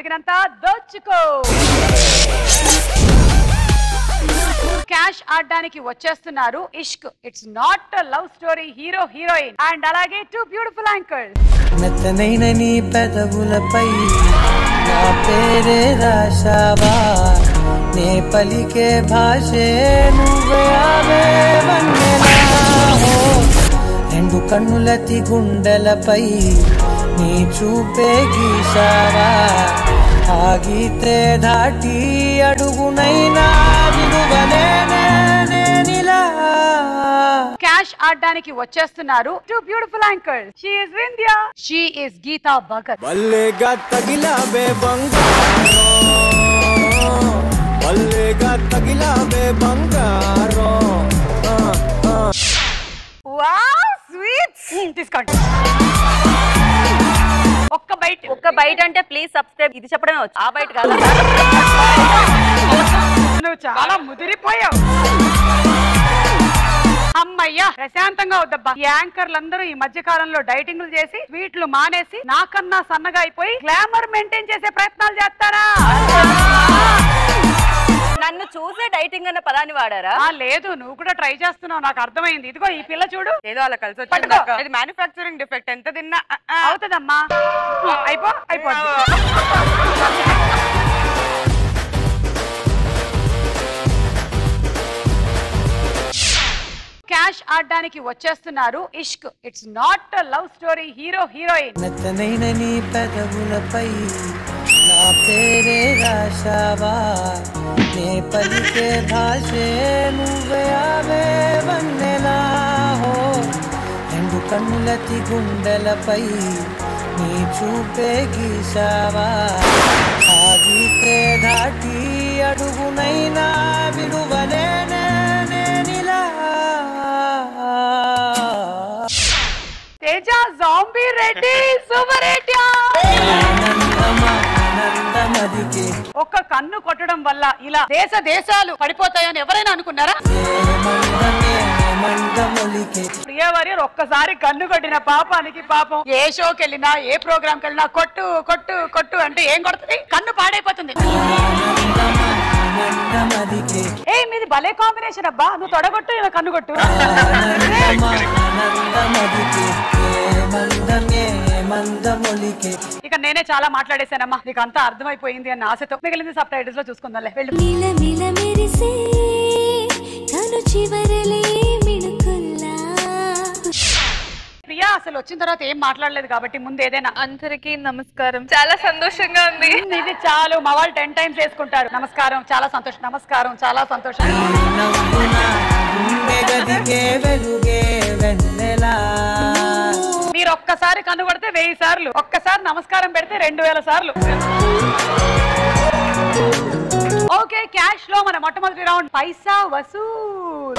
తగినంత దోచుకో క్యాష్ ఆడడానికి వచ్చేస్తున్నారు Ishq it's not love story hero heroine and అలాగే టూ బ్యూటిఫుల్ యాంకర్స్ మెత్తనైన నీ పెదవులపై నా పేరే రాశావా నే పలికే భాషే నువ్వే ఆవే వన్నెలా ఓ. రెండు కన్నులతి గుండెలపై నీ చూపే గీశావా ఆగితే దాటి అడుగునైనా విలువలేనే నేనిలా క్యాష్ ఆడడానికి వచ్చేస్తున్నారు two beautiful anchors she is Vindhya she is Geetha Bhagat మల్లేగా తగిలావే బంగారం మల్లేగా తగిలావే బంగారం ఆ, ఆ. వావ్ స్వీట్స్ తీసుకోండి ఒక్క బైట్ ఒక్క బయట అంటే ప్లీజ్ సబ్స్క్రైబ్ ఇది చెప్పడమే వచ్చు ఆ బయట కాదు నువ్వు చాలా ముదిరిపోయావు అమ్మయ్యా ప్రశాంతంగా వద్దబ్బా ఈ యాంకర్లందరూ ఈ మధ్య కాలంలో డైటింగ్లు చేసి స్వీట్లు మానేసి నాకన్నా సన్నగా అయిపోయి గ్లామర్ మెయింటైన్ చేసే ప్రయత్నాలు చేస్తారా నన్ను చూసే డైటింగ్ అన్న పదాన్ని వాడారా ఆ లేదు నువ్వు కూడా ట్రై చేస్తున్నావు నాకు అర్థమైంది ఇదిగో ఈ పిల్ల చూడు ఏదో అలా కలిసి పట్టుకో. వచ్చింది ఇది మ్యానుఫ్యాక్చరింగ్ డిఫెక్ట్ ఎంత తిన్నా ఆ, ఆ. అవుతుందమ్మా అయిపో అయిపోద్ది క్యాష్ ఆడడానికి వచ్చేస్తున్నారు Ishq it's not love story hero heroine మెత్తనైన నీ పెదవులపై నా పేరే రాశావా నే పలికే భాషే నువ్వే ఆవే వన్నెలా హో రెండు కన్నులతి గుండెలపై నీ చూపే గీశావా ఆగితే దాటి అడుగునైనా విడువలేనే నేనిలా తేజ జాంబీ రెడ్డి సూపర్ ఆనందమా ఆనందమదికే ఒక్క కన్ను కొట్టడం వల్ల ఇలా దేశ దేశాలు పడిపోతాయని ఎవరైనా అనుకున్నారా ఏమందమే మందమొలికే ప్రియ వారియర్ ఒక్కసారి కన్ను కొట్టిన పాపానికి పాపం ఏ షోకి వెళ్ళినా ఏ ప్రోగ్రామ్ కి వెళ్ళినా కొట్టు కొట్టు కొట్టు అంటే ఏం కొడుతుంది కన్ను పాడైపోతుంది ఆనందమా ఆనందమదికే ఏ మీది భలే కాంబినేషన్ అబ్బా నువ్వు తొడగొట్టు ఇలా కన్ను కొట్టు ఆనందమా ఆనందమదికే ఏమందమే మందమొలికే ఇక నేనే చాలా మాట్లాడేశానమ్మా నీకు అంతా అర్థమైపోయింది అన్న ఆశతో మిగిలింది సబ్ టైటిల్స్ లో చూసుకుందాంలే వెళ్ళు మిల మిల మెరిసే కను చివరలే మిణుకుల్లా ప్రియా అసలు వచ్చిన తర్వాత ఏం మాట్లాడలేదు కాబట్టి ముందు ఏదైనా అందరికీ నమస్కారం చాలా సంతోషంగా ఉంది ఇది చాలు మా వాళ్ళు టెన్ టైమ్స్ వేసుకుంటారు నమస్కారం చాలా సంతోషం నమస్కారం చాలా సంతోషం నవ్వున గుండె గదికే వెలుగే వెన్నెలా మీరు ఒక్కసారి కన్ను కొడితే వెయ్యి సార్లు ఒక్కసారి నమస్కారం పెడితే రెండు వేల సార్లు ఓకే క్యాష్ లో మన మొట్టమొదటి రౌండ్ పైసా వసూల్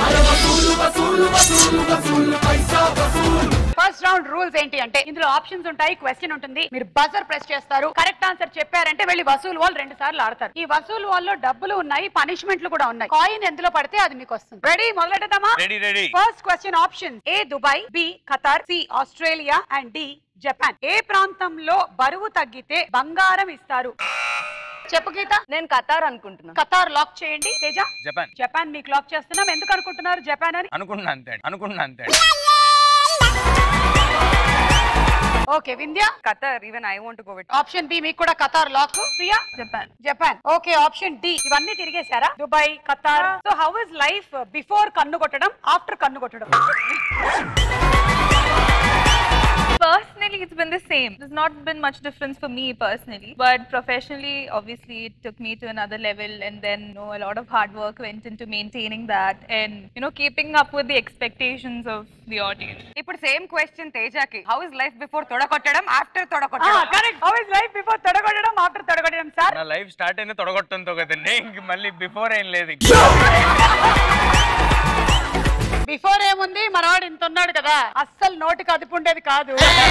ఫస్ట్ రౌండ్ రూల్స్ ఏంటి అంటే ఇందులో ఆప్షన్స్ ఉంటాయి క్వశ్చన్ ఉంటుంది మీరు బజర్ ప్రెస్ చేస్తారు కరెక్ట్ ఆన్సర్ చెప్పారంటే వెళ్ళి వసూలు వాళ్ళు రెండు సార్లు ఆడతారు ఈ వసూలు వాళ్ళలో డబ్బులు ఉన్నాయి పనిష్మెంట్లు కూడా ఉన్నాయి కాయిన్ ఎందులో పడితే అది మీకు వస్తుంది రెడీ మొదలెడదామా ready ready first question option A Dubai B Qatar C Australia and D Japan ఏ ప్రాంతంలో బరువు తగ్గితే బంగారం ఇస్తారు చెప్పు గీత నేను కతార్ అనుకుంటున్నా ఖతార్ లాక్ చేయండి తేజ జపాన్ జపాన్ మీకు లాక్ చేస్తున్నాం ఎందుకు అనుకుంటున్నారు జపాన్ అని అనుకున్నా అంతే అనుకున్నా అంతే okay Vindhya Qatar even I want go with option B మీకు కూడా Qatar lock Priya Japan Japan okay option D ఇవన్నీ తిరిగేశారా Dubai Qatar so how is life before కన్ను కొట్టడం ఆఫ్టర్ కన్ను కొట్టడం Personally, it's been the same. There's not been much difference for me personally, but professionally, obviously, it took me to another level, and then you know a lot of hard work went into maintaining that, and you know keeping up with the expectations of the audience. ఇప్పుడు same question తేజాకి how is life before తొడగొట్టడం after తొడగొట్టడం correct how is life before తొడగొట్టడం after తొడగొట్టడం sir నా life start అయింది తొడగొట్టడంతో కదండి ఇంక మళ్ళీ బిఫోర్ ఏం లేదు ఇంక. బిఫోర్ ఏముంది మనవాడు ఇంత ఉన్నాడు కదా అస్సలు నోటికి అదుపు ఉండేది కాదు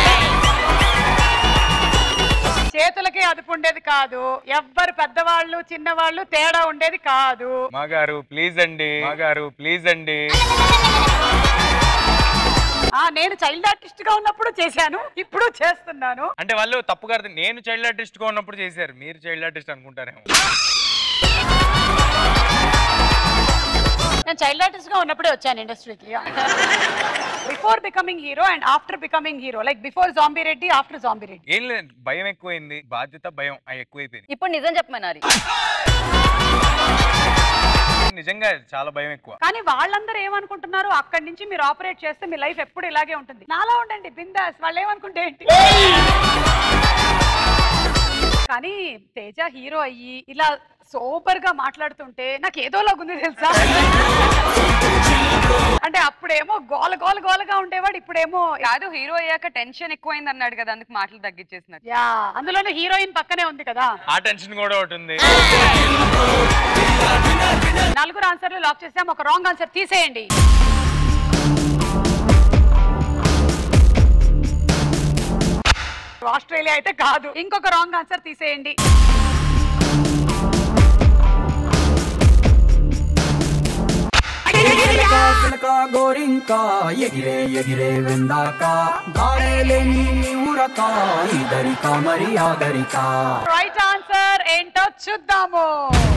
చేతులకి అదుపు ఉండేది కాదు ఎవ్వరు పెద్దవాళ్ళు చిన్నవాళ్ళు తేడా ఉండేది కాదు మా గారు ప్లీజ్ అండి మా గారు ప్లీజ్ అండి ఆ నేను చైల్డ్ ఆర్టిస్ట్ గా ఉన్నప్పుడు చేశాను ఇప్పుడు చేస్తున్నాను అంటే వాళ్ళు తప్పుగా అర్థం నేను చైల్డ్ ఆర్టిస్ట్ గా ఉన్నప్పుడు చేశారు మీరు చైల్డ్ ఆర్టిస్ట్ అనుకుంటారేమో నేను చైల్డ్ ఆర్టిస్ట్ గా ఉన్నప్పుడే వచ్చాను ఇండస్ట్రీకి before becoming hero and after becoming hero like before zombie Reddy after zombie Reddy ఏం లేదు భయం ఎక్కువైంది బాధ్యత భయం అవి ఎక్కువైపోయింది ఇప్పుడు నిజం చెప్పమన్నారు నిజంగా చాలా భయం ఎక్కువ కానీ వాళ్ళందరూ ఏమనుకుంటున్నారు అక్కడి నుంచి మీరు ఆపరేట్ చేస్తే మీ లైఫ్ ఎప్పుడు ఇలాగే ఉంటుంది నాలా ఉండండి బిందాస్ వాళ్ళు ఏమనుకుంటే ఏంటి కానీ తేజ హీరో అయ్యి ఇలా సూపర్ గా మాట్లాడుతుంటే నాకు ఏదోలాగుంది తెలుసా అంటే అప్పుడేమో గోల గోల గోలగా ఉండేవాడు ఇప్పుడేమో కాదు హీరో అయ్యాక టెన్షన్ ఎక్కువైంది అన్నాడు కదా అందుకు మాటలు తగ్గించేసినట్టు యా అందులోనే హీరోయిన్ పక్కనే ఉంది కదా ఆ టెన్షన్ కూడా ఒకటి ఉంది నలుగురు ఆన్సర్లు లాక్ చేసాం ఒక రాంగ్ ఆన్సర్ తీసేయండి ఆస్ట్రేలియా అయితే కాదు ఇంకొక రాంగ్ ఆన్సర్ తీసేయండి చిలక చిలక గోరింక ఎగిరే ఎగిరే వెందాక గాడేలేని నీ ఉరక ఇదరిక మరి ఆదరిక రైట్ ఆన్సర్ ఏంటో చూద్దాము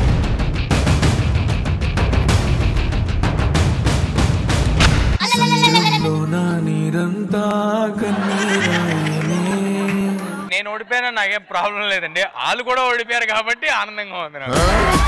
నీరంతా కన్నీరాయనే నేను ఓడిపోయినా నాకేం ప్రాబ్లం లేదండి వాళ్ళు కూడా ఓడిపోయారు కాబట్టి ఆనందంగా ఉంది నాకు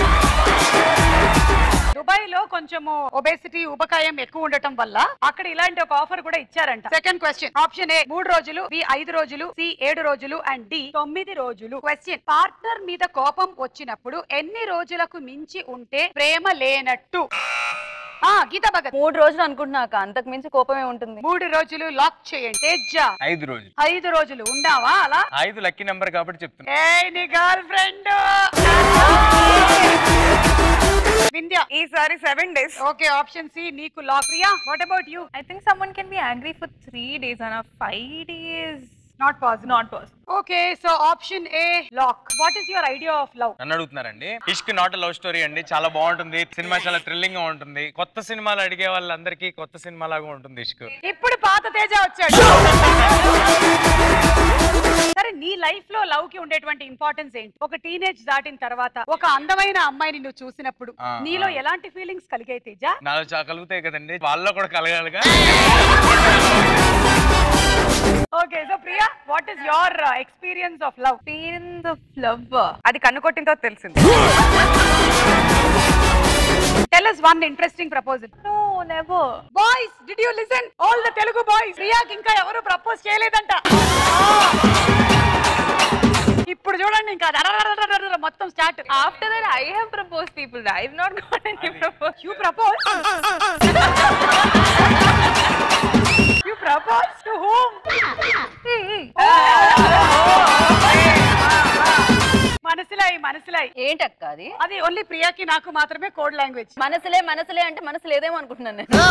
దుబాయ్ లో కొంచెము ఒబేసిటీ ఉపకాయం ఎక్కువ ఉండటం వల్ల అక్కడ ఇలాంటి ఒక ఆఫర్ కూడా ఇచ్చారంట సెకండ్ క్వశ్చన్ ఆప్షన్ ఏ మూడు రోజులు బి ఐదు రోజులు సి ఏడు రోజులు అండ్ డి తొమ్మిది రోజులు క్వశ్చన్ పార్ట్నర్ మీద కోపం వచ్చినప్పుడు ఎన్ని రోజులకు మించి ఉంటే ప్రేమ లేనట్టు ఆ గీతా భగత్ మూడు రోజులు అనుకుంటున్నాక అంతకు మించి కోపమే ఉంటుంది మూడు రోజులు లాక్ చేయండి తేజ ఐదు రోజులు ఐదు రోజులు ఉండావా అలా ఐదు లక్కీ నెంబర్ కాబట్టి చెప్తున్నా ఏ నీ గర్ల్ ఫ్రెండ్ వింధ్య ఈసారి seven days okay option C నీకు lock Priya what about you I think someone can be angry for three days and a five days not possible not possible. Okay so option A lock what is your idea of love నన్ను అడుగుతున్నారండి ఇష్క్ not love story అండి చాలా బాగుంటుంది cinema చాలా thrilling గా ఉంటుంది కొత్త సినిమాలు అడిగే వాళ్ళందరికీ కొత్త సినిమా లాగా ఉంటుంది ఇష్క్ ఇప్పుడు పాత తేజ వచ్చాడు సరే నీ లైఫ్ లో లవ్ కి ఉండేటువంటి ఇంపార్టెన్స్ ఏంటి ఒక టీనేజ్ దాటిన తర్వాత ఒక అందమైన అమ్మాయిని నువ్వు చూసినప్పుడు ఆ, నీలో ఆ. ఎలాంటి ఫీలింగ్స్ కలిగాయి తేజ నాలో చాలా కలుగుతాయి కదండి వాళ్ళలో కూడా కలగాలిగా okay so Priya what is your experience of love Experience of love. అది కన్ను కొట్టిన తర్వాత తెలిసింది tell us one interesting proposal No, never. Boys did you listen all the Telugu boys ప్రియాకి ఇంకా ఎవరు ప్రపోజ్ చేయలేదంట ఇప్పుడు చూడండి ఇంకా రరరరరరర మొత్తం start After that, I have proposed people. I've not got any proposal. You propose you propose to whom మనసులాయి మనసులాయి ఏంటక్క అది అది ఓన్లీ ప్రియాకి నాకు మాత్రమే కోడ్ లాంగ్వేజ్ మనసులే మనసులే అంటే మనసు లేదేమో అనుకుంటున్నాను నేను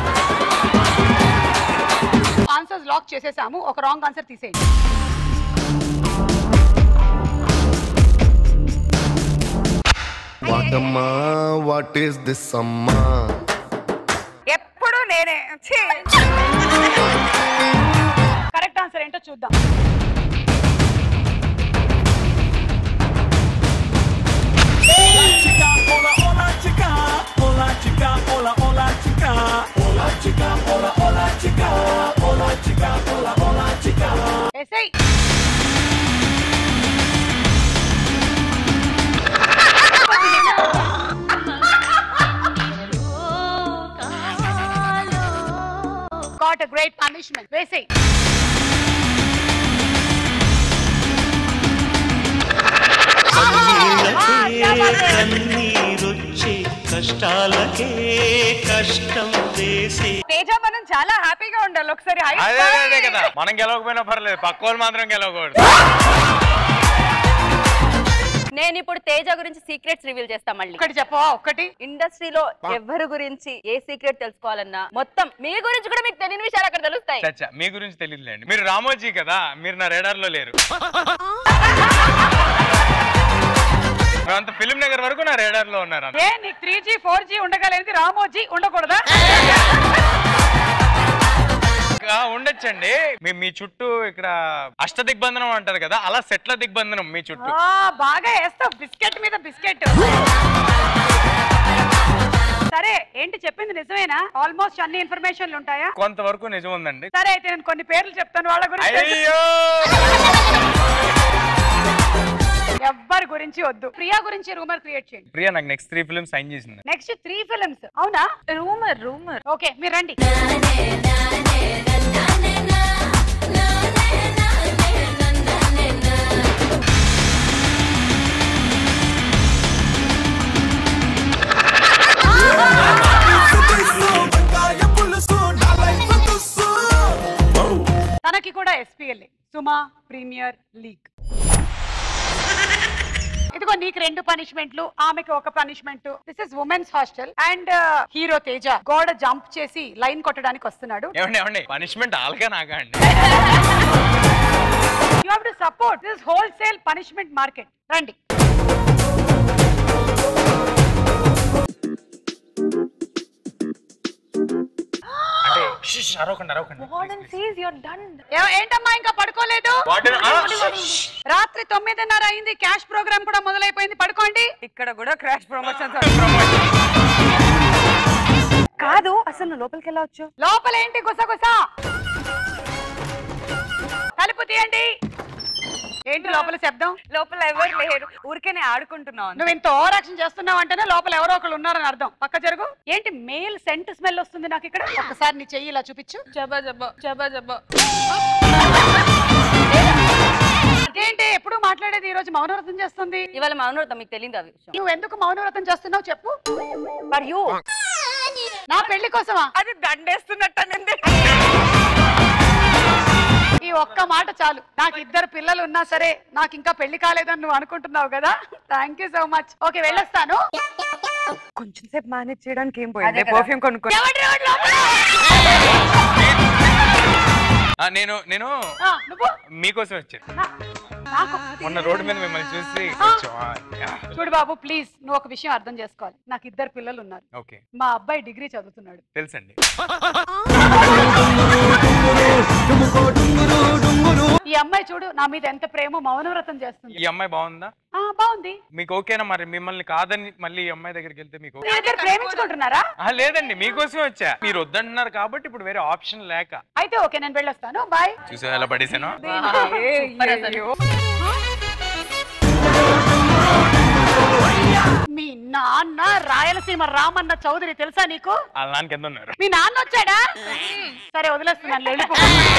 ఆన్సర్స్ లాక్ చేసేసాము ఒక రాంగ్ ఆన్సర్ తీసేయండి వాటమ్మా వాట్ ఈస్ దిస్ అమ్మా ఎప్పుడు నేనే ఛీ! కరెక్ట్ ఆన్సర్ ఏంటో చూద్దాం yes I got a great punishment వేసేయ్ కన్నీరొచ్చే కష్టాలకే కష్టం వేసే తేజ మనం చాలా హ్యాపీగా ఉండాలి ఒకసారి high అదే అదే, అదే five. కదా మనం గెలవకపోయినా పర్లేదు పక్క వాళ్ళు మాత్రం గెలవకూడదు నేను ఇప్పుడు తేజ గురించి సీక్రెట్స్ రివీల్ చేస్తా మళ్ళీ ఒకటి చెప్పవా ఒక్కటి ఇండస్ట్రీలో ఎవరి గురించి ఏ సీక్రెట్ తెలుసుకోవాలన్నా మొత్తం మీ గురించి కూడా మీకు తెలియని విషయాలు అక్కడ తెలుస్తాయి చచ్చా మీ గురించి తెలియదులేండి మీరు రామోజీ కదా మీరు నా radar లో లేరు మేమంత ఫిలిం నగర్ వరకు నా radar లో ఉన్నారు అంతే. ఏ నీకు త్రీ జీ ఫోర్ జీ ఉండగలేదు రామోజీ ఉండకూడదా ఆ, ఉండే ఆలోచించండి మీ మీ చుట్టూ ఇక్కడ అష్ట దిగ్బంధనం అంటారు కదా అలా సెట్ల దిగ్బంధనం మీ చుట్టూ ఆ, బాగా వేస్తావు బిస్కెట్ మీద బిస్కెట్ సరే ఏంటి చెప్పింది నిజమేనా ఆల్మోస్ట్ అన్ని ఇన్ఫర్మేషన్లు ఉంటాయా కొంతవరకు నిజం ఉందండి సరే అయితే నేను కొన్ని పేర్లు చెప్తాను వాళ్ళ గురించి అయ్యో ఎవ్వరి గురించి వద్దు ప్రియా గురించి రూమర్ క్రియేట్ చేయండి ప్రియా నాకు నెక్స్ట్ త్రీ ఫిల్మ్ సైన్ చేసింది నెక్స్ట్ త్రీ ఫిల్మ్స్ అవునా రూమర్ రూమర్ ఓకే మీరు రండి తనకి కూడా ఎస్పీఎల్ సుమా ప్రీమియర్ లీగ్ ఇదిగో నీకు రెండు పనిష్మెంట్లు ఆమెకి ఒక punishment this is women's hostel and hero Teja గోడ జంప్ చేసి లైన్ కొట్టడానికి వస్తున్నాడు ఏమండి ఏమండి పనిష్మెంట్ ఆల్గా నాగా అండి you have to support this wholesale punishment market రండి అంటే షష్, అరవకండి అరవకండి వార్డెన్ సేస్ యూర్ డన్ ఏ- ఏంటమ్మా ఇంకా పడుకోలేదు Warden, ఆ, రాత్రి తొమ్మిదిన్నర అయింది క్యాష్ ప్రోగ్రామ్ కూడా మొదలైపోయింది పడుకోండి ఇక్కడ కూడా క్రాష్ ప్రమోషన్స్ కాదు అసలు నువ్వు లోపలికి వెళ్ళవచ్చు లోపల ఏంటి గుసగుస తలుపు తీయండి ఏంటి లోపల శబ్దం లోపల ఎవరు లేరు ఊరికేనే ఆడుకుంటున్నావు నువ్వు ఇంత ఓవర్ యాక్షన్ చేస్తున్నావు అంటేనే లోపల ఎవరో ఒకరు ఉన్నారని అర్థం పక్క జరుగు ఏంటి మేల్ సెంట్ స్మెల్ వస్తుంది నాకు ఇక్కడ ఒక్కసారి నీ చెయ్యి ఇలా చూపించు జబా జబా జబా జబా అదేంటి ఎప్పుడు మాట్లాడేది ఈ రోజు మౌనవ్రతం చేస్తుంది ఇవాళ మౌనవ్రతం మీకు తెలియదు ఆ విషయం నువ్వు ఎందుకు మౌనవ్రతం చేస్తున్నావు చెప్పు ఫర్ యూ నా పెళ్లి కోసమా అది దండేస్తున్నట్టు అనింది ఈ ఒక్క మాట చాలు నాకు ఇద్దరు పిల్లలు ఉన్నా సరే నాకు ఇంకా పెళ్లి కాలేదని నువ్వు అనుకుంటున్నావు కదా thank you so much okay వెళ్ళొస్తాను కొంచెం సేపు మేనేజ్ చేయడానికి ఏం పోయింది అదే కదా. పర్ఫ్యూమ్ కొనుక్కో ఎవడ్రా వాడు లోపల? ఆ, నేను నేను ఆ, నువ్వు మీకోసం వచ్చాను నాకు మొన్న రోడ్డు మీద మిమ్మల్ని చూసి కొంచెం, ఆ, యా. చూడు బాబు ప్లీజ్ నువ్వు ఒక విషయం అర్థం చేసుకోవాలి నాకు ఇద్దరు పిల్లలు ఉన్నారు ఓకే మా అబ్బాయి డిగ్రీ చదువుతున్నాడు తెలుసండి ఈ అమ్మాయి చూడు నా మీద ఎంత ప్రేమ మౌనవ్రతం చేస్తుంది ఈ అమ్మాయి బాగుందా ఆ బాగుంది మీకు ఓకేనా మరి మిమ్మల్ని కాదని మళ్ళీ ఈ అమ్మాయి దగ్గరికి వెళ్తే మీకు మీ ఇద్దరు ప్రేమించుకుంటున్నారా ఆ, లేదండి మీకోసం వచ్చా మీరు వద్దంటున్నారు కాబట్టి ఇప్పుడు వేరే ఆప్షన్ లేక అయితే ఓకే నేను వెళ్ళొస్తాను బాయ్ చూసా ఎలా పడేసాను మీ నాన్న రాయలసీమ రామన్న చౌదరి తెలుసా నీకు వాళ్ళ నాన్న కింద ఉన్నారు మీ నాన్న వచ్చాడా సరే వదిలేస్తున్నాను వెళ్ళిపో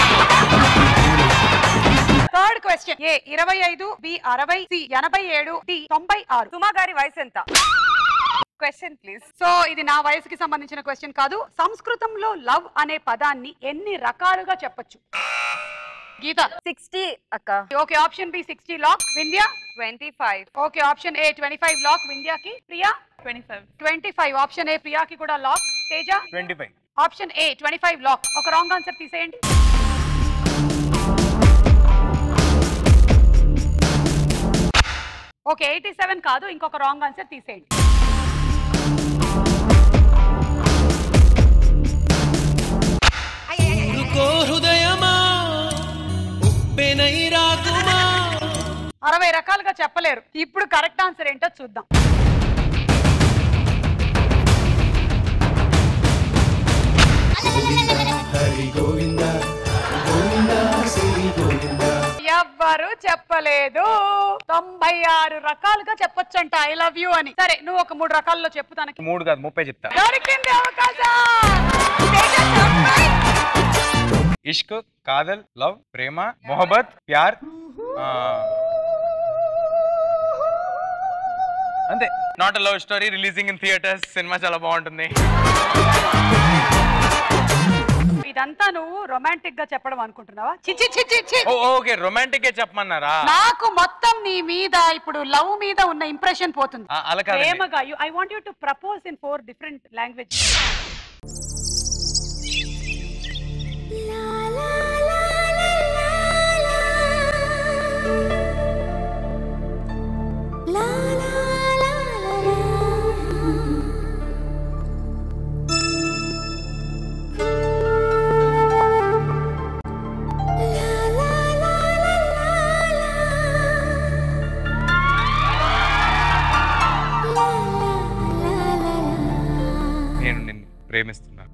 థర్డ్ క్వశ్చన్ ఏ ఇరవై ఐదు బి అరవై సి ఎనభై ఏడు డి తొంభై ఆరు సుమా గారి వయసు ఎంత క్వశ్చన్ ప్లీజ్ సో ఇది నా వయసుకి సంబంధించిన క్వశ్చన్ కాదు సంస్కృతంలో లవ్ అనే పదాన్ని ఎన్ని రకాలుగా చెప్పొచ్చు గీత సిక్స్టీ అక్క okay option B sixty lock Vindhya twenty five okay option A twenty five lock వింధ్యాకి Priya twenty five twenty five option A ప్రియాకి కూడా lock Teja twenty five option A twenty five lock ఒక రాంగ్ ఆన్సర్ తీసేయండి ఓకే ఎయిటీ సెవెన్ కాదు ఇంకొక wrong answer తీసేయండి ఊరుకో హృదయమా ఉప్పెనై రాకుమా అరవై రకాలుగా చెప్పలేరు ఇప్పుడు కరెక్ట్ ఆన్సర్ ఏంటో చూద్దాం హరి గోవింద గోవింద శ్రీ గోవింద ఎవ్వరు చెప్పలేదు తొంభై ఆరు రకాలుగా చెప్పొచ్చంట ఐ లవ్ యూ అని సరే నువ్వు ఒక మూడు రకాల్లో చెప్పు తనకి మూడు కాదు ముప్పై చెప్తా దొరికింది అవకాశం తేజ తొంభై. ఇష్క్ కాదల్ లవ్ ప్రేమ మొహబత్ ప్యార్ ఆ, అంతే not love story releasing in theatres సినిమా చాలా బాగుంటుంది ఇదంతా నువ్వు రొమాంటిక్ గా చెప్పడం అనుకుంటున్నావా చిచి చిచి చి ఓ ఓకే రొమాంటిక్ గా చెప్పమన్నారా నాకు మొత్తం నీ మీద ఇప్పుడు లవ్ మీద ఉన్న ఇంప్రెషన్ పోతుంది ఆ, అలా కాదండి. ప్రేమగా you I want you to propose in four different language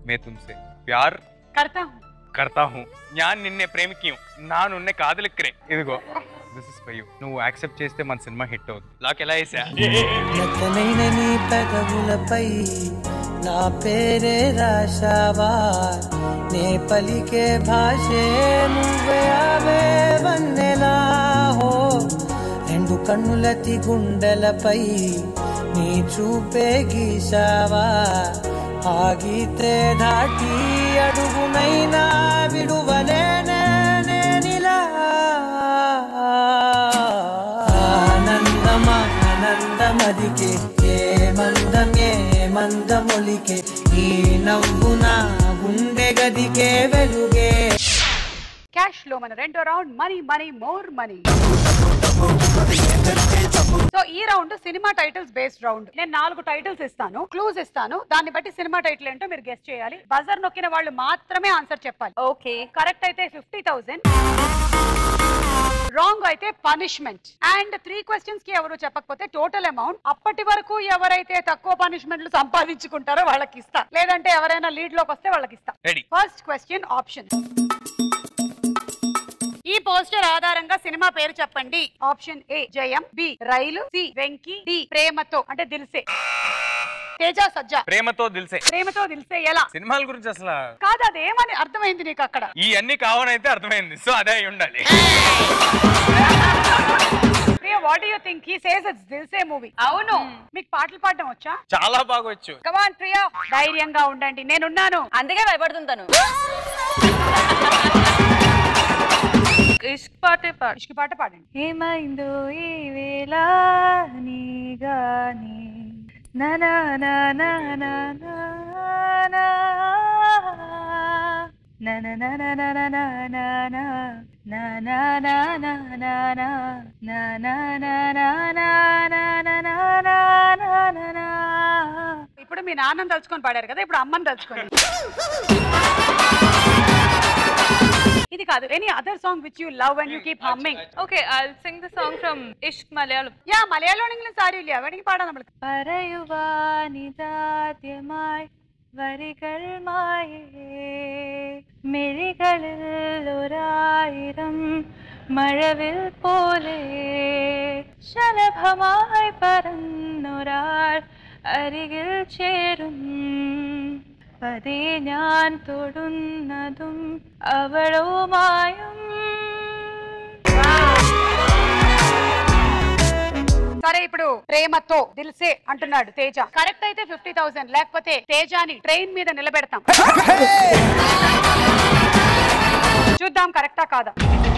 मैं तुमसे प्यार కర్తా హూ. करता हूँ ഞാൻ నిన్నే ప్రేమిక్యం నాను నిన్నే కాదలిక్కరే ఇదిగో దిస్ ఇస్ ఫర్ యూ నువ్వు యాక్సెప్ట్ చేస్తే మన సినిమా హిట్ అవుతుంది లాక్ ఎలా వేసా మెత్తనైన నీ పెదవులపై నా పేరే రాశావా నే పలికే భాషే నువ్వే అవే వన్నెలా హో రెండు కన్నులతి గుండెలపై నీ చూపే గీశావా ఆగితే దాటి అడుగునైనా విడువలేనే నేనిలా ఆనందమా ఆనందమదికే ఏ మందమే మందమొలికే ఈ నవ్వున గుండె గదికే వెలుగే క్యాష్ లో మన రెండో round money money more money so ఈ రౌండ్ సినిమా టైటిల్స్ బేస్డ్ రౌండ్ నేను నాలుగు టైటిల్స్ ఇస్తాను క్లూజ్ ఇస్తాను దాన్ని బట్టి సినిమా టైటిల్ ఏంటో మీరు గెస్ట్ చేయాలి బజర్ నొక్కిన వాళ్ళు మాత్రమే ఆన్సర్ చెప్పాలి ఓకే కరెక్ట్ అయితే ఫిఫ్టీ థౌసండ్ రాంగ్ అయితే పనిష్మెంట్ అండ్ త్రీ క్వశ్చన్స్ కి ఎవరు చెప్పకపోతే టోటల్ అమౌంట్ అప్పటి వరకు ఎవరైతే తక్కువ పనిష్మెంట్లు సంపాదించుకుంటారో వాళ్ళకి ఇస్తా లేదంటే ఎవరైనా లీడ్ లోకి వస్తే వాళ్ళకి ఇస్తా రెడీ ఫస్ట్ క్వశ్చన్ ఆప్షన్ ఈ పోస్టర్ ఆధారంగా సినిమా పేరు చెప్పండి option A Jayam B Railu C Venky D Prematho అంటే దిల్సే తేజ సజ్జా ప్రేమతో దిల్సే ప్రేమతో దిల్సే ఎలా సినిమాల గురించి అసలు కాదు అదేమని అర్థమైంది నీకు అక్కడ ఈ అన్ని కావనైతే అర్థమైంది సో అదే అయి ఉండాలి Priya what you think he says it's Dil Se movie అవును మీకు పాటలు పాడడం వచ్చా చాలా బాగా వచ్చు కమాన్ ప్రియా ధైర్యంగా ఉండండి నేనున్నాను అందుకే భయపడుతుంటాను ఇష్క్ పాటే పాడు ఇష్క పాట పాడండి ఏమైందో ఈ వేళ నీ గాని నా నా నా నా నా నా నా. నా నా నా నా నా నా నా నా నా. నా నా నా నా నా నా. నా నా నా నా నా నా నా నా నా నా నా నా. ఇప్పుడు మీ నాన్నని తలుచుకొని పాడారు కదా ఇప్పుడు అమ్మని తలుచుకోండి ఇది కాదు any other song which you love and you keep humming Okay, I'll sing the song from Ishq Malayalam. Yeah Malayalam English ആരുമില്ല വേണമെങ്കിൽ പാടാം നമ്മൾ പറയുവാനിതാദ്യമായി വരികൾ മായേ മിഴികളിൽ ഒരായിരം മഴവിൽ പോലെ ശലഭമായി പറന്നൊരാൾ അരികിൽ ചേരും പതി ഞാൻ തൊടുന്നതും അവളുമായും సరే ఇప్పుడు ప్రేమతో దిల్సే అంటున్నాడు తేజ కరెక్ట్ అయితే ఫిఫ్టీ థౌసండ్ లేకపోతే తేజాని ట్రైన్ మీద నిలబెడతాం చూద్దాం కరెక్టా కాదా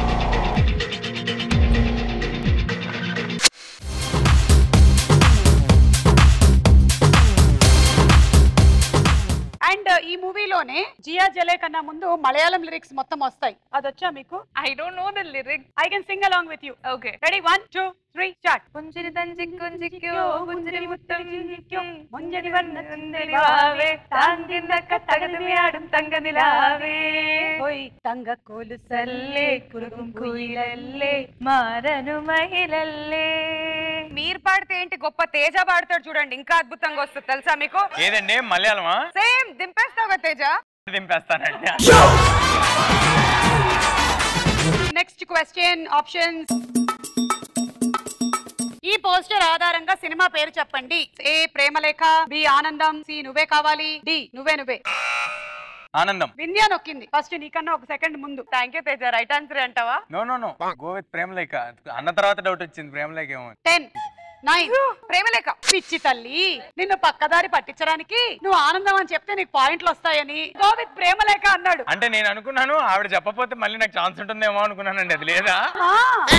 అండ్ ఈ మూవీలోనే జియా జలే కన్నా ముందు మలయాళం లిరిక్స్ మొత్తం వస్తాయి అది వచ్చా మీకు I don't know the lyrics. I can sing along with you Okay. Ready one two three start പുഞ്ചിരി തഞ്ചി കുഞ്ചിക്കോ പുഞ്ചിരി മുത്തം ചിന്തിക്കോ മുഞ്ചരി വർണ്ണ സുന്ദരി വാവേ താങ്കിന്നക്ക തകതിയാടും തങ്ക നിലാവേ ఓయ్ తంగ కోలుసల్లే కురుకుం కుయిలల్లే మారను మహిళల్లే మీరు పాడితే ఏంటి గొప్ప తేజ పాడతాడు చూడండి ఇంకా అద్భుతంగా వస్తుంది తెలుసా మీకు ఏదండి మలయాళమా సేమ్ దింపేస్తావు కదా తేజ దింపేస్తానండి నెక్స్ట్ క్వశ్చన్ ఆప్షన్స్ ఈ పోస్టర్ ఆధారంగా సినిమా పేరు చెప్పండి ఏ ప్రేమలేఖ బి ఆనందం సి నువ్వే కావాలి డి నువ్వే నువ్వే ఆనందం వింధ్యా నొక్కింది ఫస్ట్ నీకన్నా ఒక సెకండ్ ముందు thank you Teja right answer అంటావా no no no go with Premalekha అన్న తర్వాత డౌట్ వచ్చింది ప్రేమలేఖ ఏమో టెన్ నైన్ ప్రేమలేఖ పిచ్చి తల్లి నిన్ను పక్కదారి పట్టించడానికి నువ్వు ఆనందం అని చెప్తే నీకు పాయింట్లు వస్తాయని గో విత్ ప్రేమలేఖ అన్నాడు అంటే నేను అనుకున్నాను ఆవిడ చెప్పకపోతే మళ్ళీ నాకు ఛాన్స్ ఉంటుందేమో అనుకున్నానండి అది లేదా ఆ,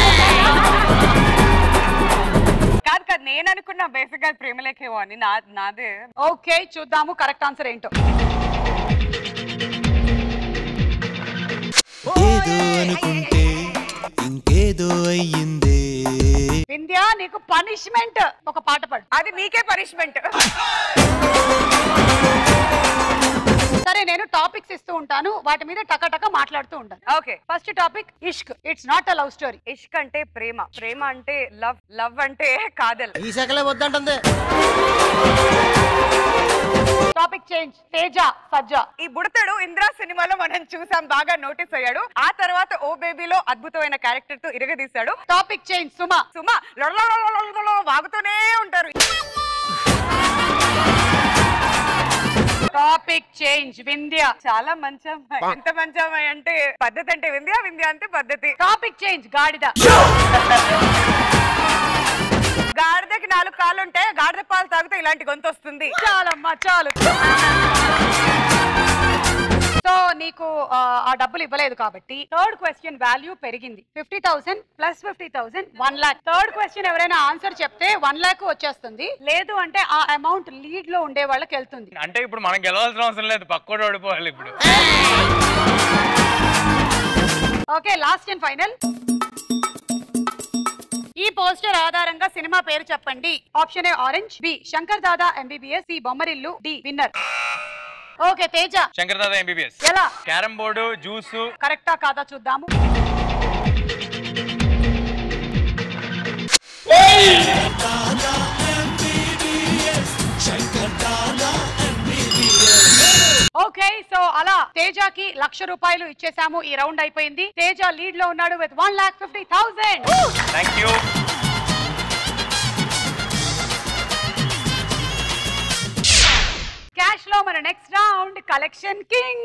కాదు కాదు నేను అనుకున్నా బేసిక్ గా ప్రేమలేఖేమో అని నా నాదే ఓకే చూద్దాము కరెక్ట్ ఆన్సర్ ఏంటో ఏదో అనుకుంటే ఇంకేదో అయ్యిందే వింధ్యా నీకు పనిష్మెంట్ ఒక పాట పాడు అది నీకే పనిష్మెంట్ సరే నేను టాపిక్స్ ఇస్తూ ఉంటాను వాటి మీద టక మాట్లాడుతూ ఉంటాను okay first topic Ishq it's not a love story Ishq అంటే ప్రేమ ప్రేమ అంటే లవ్ లవ్ అంటే కాదల్ ఈ శాఖలే వద్దంటుంది టాపిక్ చేంజ్ తేజ సజ్జ ఈ బుడతడు ఇంద్రా సినిమాలో మనం చూసాం బాగా నోటీస్ అయ్యాడు ఆ తర్వాత ఓ బేబీలో అద్భుతమైన క్యారెక్టర్ తో ఇరగదీశాడు టాపిక్ చేంజ్ సుమ సుమ లొడలొడలొడలొడలొడ వాగుతూనే ఉంటారు టాపిక్ చేంజ్ వింధ్య చాలా మంచి అమ్మాయి ఎంత మంచి అమ్మాయి అంటే పద్ధతి అంటే వింధ్య వింధ్య అంటే పద్ధతి టాపిక్ చేంజ్ గాడిద గాడిదకి నాలుగు కాళ్ళు ఉంటే గాడిద పాలు తాగితే ఇలాంటి గొంతు వస్తుంది చాలమ్మా చాలు సో నీకు ఆ, ఆ డబ్బులు ఇవ్వలేదు కాబట్టి థర్డ్ క్వశ్చన్ వాల్యూ పెరిగింది fifty thousand plus fifty thousand one lakh third question ఎవరైనా ఆన్సర్ చెప్తే వన్ లాక్ వచ్చేస్తుంది లేదు అంటే ఆ అమౌంట్ లీడ్ లో ఉండే వాళ్ళకి వెళ్తుంది అంటే ఇప్పుడు మనం గెలవాల్సిన అవసరం లేదు పక్కోడు ఓడిపోవాలి ఇప్పుడు ఓకే లాస్ట్ అండ్ ఫైనల్ ఈ పోస్టర్ ఆధారంగా సినిమా పేరు చెప్పండి option A orange B Shankar Dada MBBS C Bommarillu D winner okay Teja Shankar Dada MBBS ఎలా క్యారమ్ బోర్డు జ్యూస్ కరెక్టా కాదా చూద్దాము ఓకే సో అలా తేజకి లక్ష రూపాయలు ఇచ్చేసాము ఈ రౌండ్ అయిపోయింది తేజ లీడ్ లో ఉన్నాడు with one lakh fifty thousand thank you cash లో మన నెక్స్ట్ రౌండ్ కలెక్షన్ కింగ్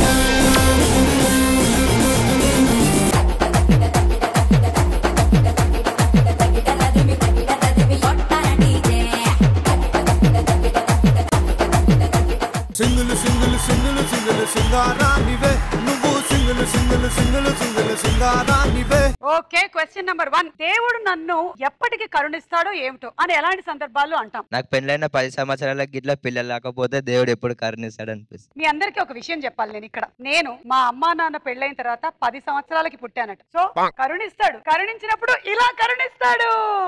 సింగులు సింగులు సింగులు సింగులు సింగారానివే నువ్వు సింగులు సింగులు సింగులు సింగులు సింగారానివే ఓకే క్వశ్చన్ నెంబర్ వన్ దేవుడు నన్ను ఎప్పటికి కరుణిస్తాడో ఏమిటో అని ఎలాంటి సందర్భాల్లో అంటాం నాకు పెళ్ళైన పది సంవత్సరాల గిట్ల పిల్లలు లేకపోతే దేవుడు ఎప్పుడు కరుణిస్తాడు అనిపిస్తుంది మీ అందరికీ ఒక విషయం చెప్పాలి నేను ఇక్కడ నేను మా అమ్మా నాన్న పెళ్ళైన తర్వాత పది సంవత్సరాలకి పుట్టానట సో కరుణిస్తాడు కరుణించినప్పుడు ఇలా కరుణిస్తాడు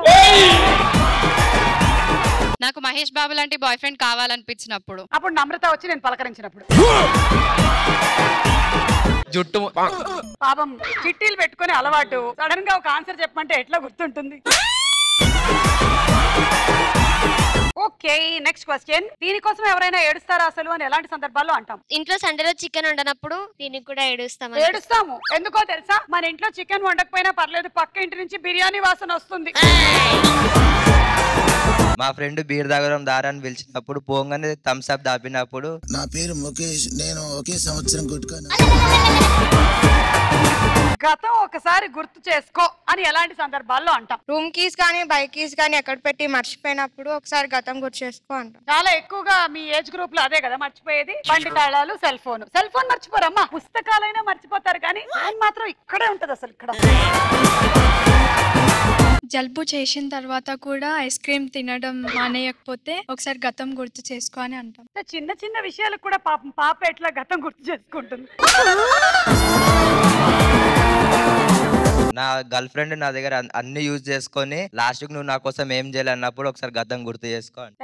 నాకు మహేష్ బాబు లాంటి బాయ్ ఫ్రెండ్ కావాలనిపించినప్పుడు అప్పుడు నమ్రత వచ్చి నేను పలకరించినప్పుడు జుట్టు పాపం చిట్టీలు పెట్టుకునే అలవాటు సడన్ గా ఒక ఆన్సర్ చెప్పమంటే ఎట్లా గుర్తుంటుంది ఓకే నెక్స్ట్ క్వశ్చన్ దీనికోసం ఎవరైనా ఏడుస్తారా అసలు అని ఎలాంటి సందర్భాల్లో అంటాం ఇంట్లో సండేలో చికెన్ వండనప్పుడు దీనికి కూడా ఏడుస్తాం ఏడుస్తాము ఎందుకో తెలుసా మన ఇంట్లో చికెన్ వండకపోయినా పర్లేదు పక్క ఇంటి నుంచి బిర్యానీ వాసన వస్తుంది మా ఫ్రెండ్ బీర్ దాగరం దారాన్ని పిలిచినప్పుడు పోగానే థమ్స్ అప్ దాపినప్పుడు నా పేరు ముఖేష్ నేను ఒకే సంవత్సరం కొట్టుకున్నా గతం ఒకసారి గుర్తు చేసుకో అని ఎలాంటి సందర్భాల్లో అంటాం రూమ్ కీస్ కానీ బైక్ కీస్ కానీ ఎక్కడ పెట్టి మర్చిపోయినప్పుడు ఒకసారి గతం గుర్తు చేసుకో అంటాం చాలా ఎక్కువగా మీ ఏజ్ గ్రూప్ లో అదే కదా మర్చిపోయేది బండి తాళాలు సెల్ ఫోన్ సెల్ ఫోన్ మర్చిపోరమ్మా పుస్తకాలైనా మర్చిపోతారు కానీ ఫోన్ మాత్రం ఇక్కడే ఉంటది అసలు ఇక్కడ జలుబు చేసిన తర్వాత కూడా ఐస్ క్రీమ్ తినడం మానేయకపోతే ఒకసారి గతం గుర్తు చేసుకో అని అంటాం అంటే చిన్న చిన్న విషయాలకు కూడా పాపం పాప ఎట్లా గతం గుర్తు చేసుకుంటుంది నా గర్ల్ ఫ్రెండ్ నా దగ్గర అన్- అన్ని యూజ్ చేసుకొని లాస్ట్ కు నువ్వు నా కోసం ఏం చేయాలి అన్నప్పుడు ఒకసారి గతం గుర్తు చేసుకో అంట.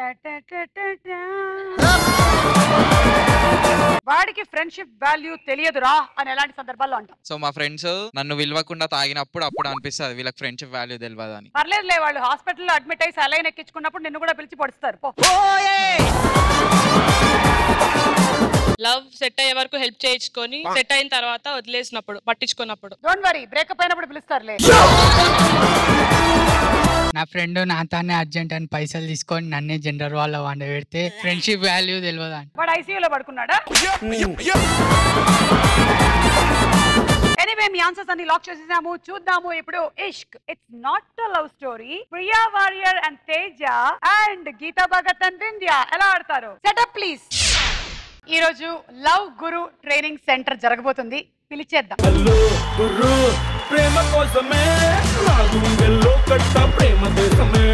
వాడికి ఫ్రెండ్షిప్ వాల్యూ తెలియదురా అని ఎలాంటి సందర్భాల్లో అంటాం సో మా ఫ్రెండ్స్ నన్ను విలవకుండా తాగినప్పుడు అప్పుడు అనిపిస్తుంది వీళ్ళకి ఫ్రెండ్షిప్ వాల్యూ తెలియదు అని పర్లేదులే వాళ్ళు హాస్పిటల్లో అడ్మిట్ అయ్యి సలైన్ ఎక్కించుకున్నప్పుడు నిన్ను కూడా పిలిచి పొడుస్తారు పో లవ్ సెట్ అయ్యే వరకు హెల్ప్ చేయించుకొని సెట్ అయిన తర్వాత వదిలేసినప్పుడు పట్టించుకున్నప్పుడు డోంట్ వరీ బ్రేకప్ అయినప్పుడు పిలుస్తారులే నా ఫ్రెండ్ నాతోనే అర్జెంట్ అని పైసలు తీసుకొని నన్నే జనరల్ వాళ్ళ వండ పెడితే ఫ్రెండ్షిప్ వాల్యూ తెలియదు అని వాడు ఐసీయూలో పడుకున్నాడా ఎనీవే మీ ఆన్సర్స్ అన్ని లాక్ చేసేసాము చూద్దాము ఇప్పుడు Ishq it's not a love story Priya Warrier and Teja and Geetha Bhagat and Vindhya ఎలా ఆడతారు సెటప్ ప్లీజ్ ఈ రోజు లవ్ గురు ట్రైనింగ్ సెంటర్ జరగబోతుంది పిలిచేద్దాం గుర్రు ప్రేమ కోసమే నా గుండెల్లో కట్ట ప్రేమ దేశమే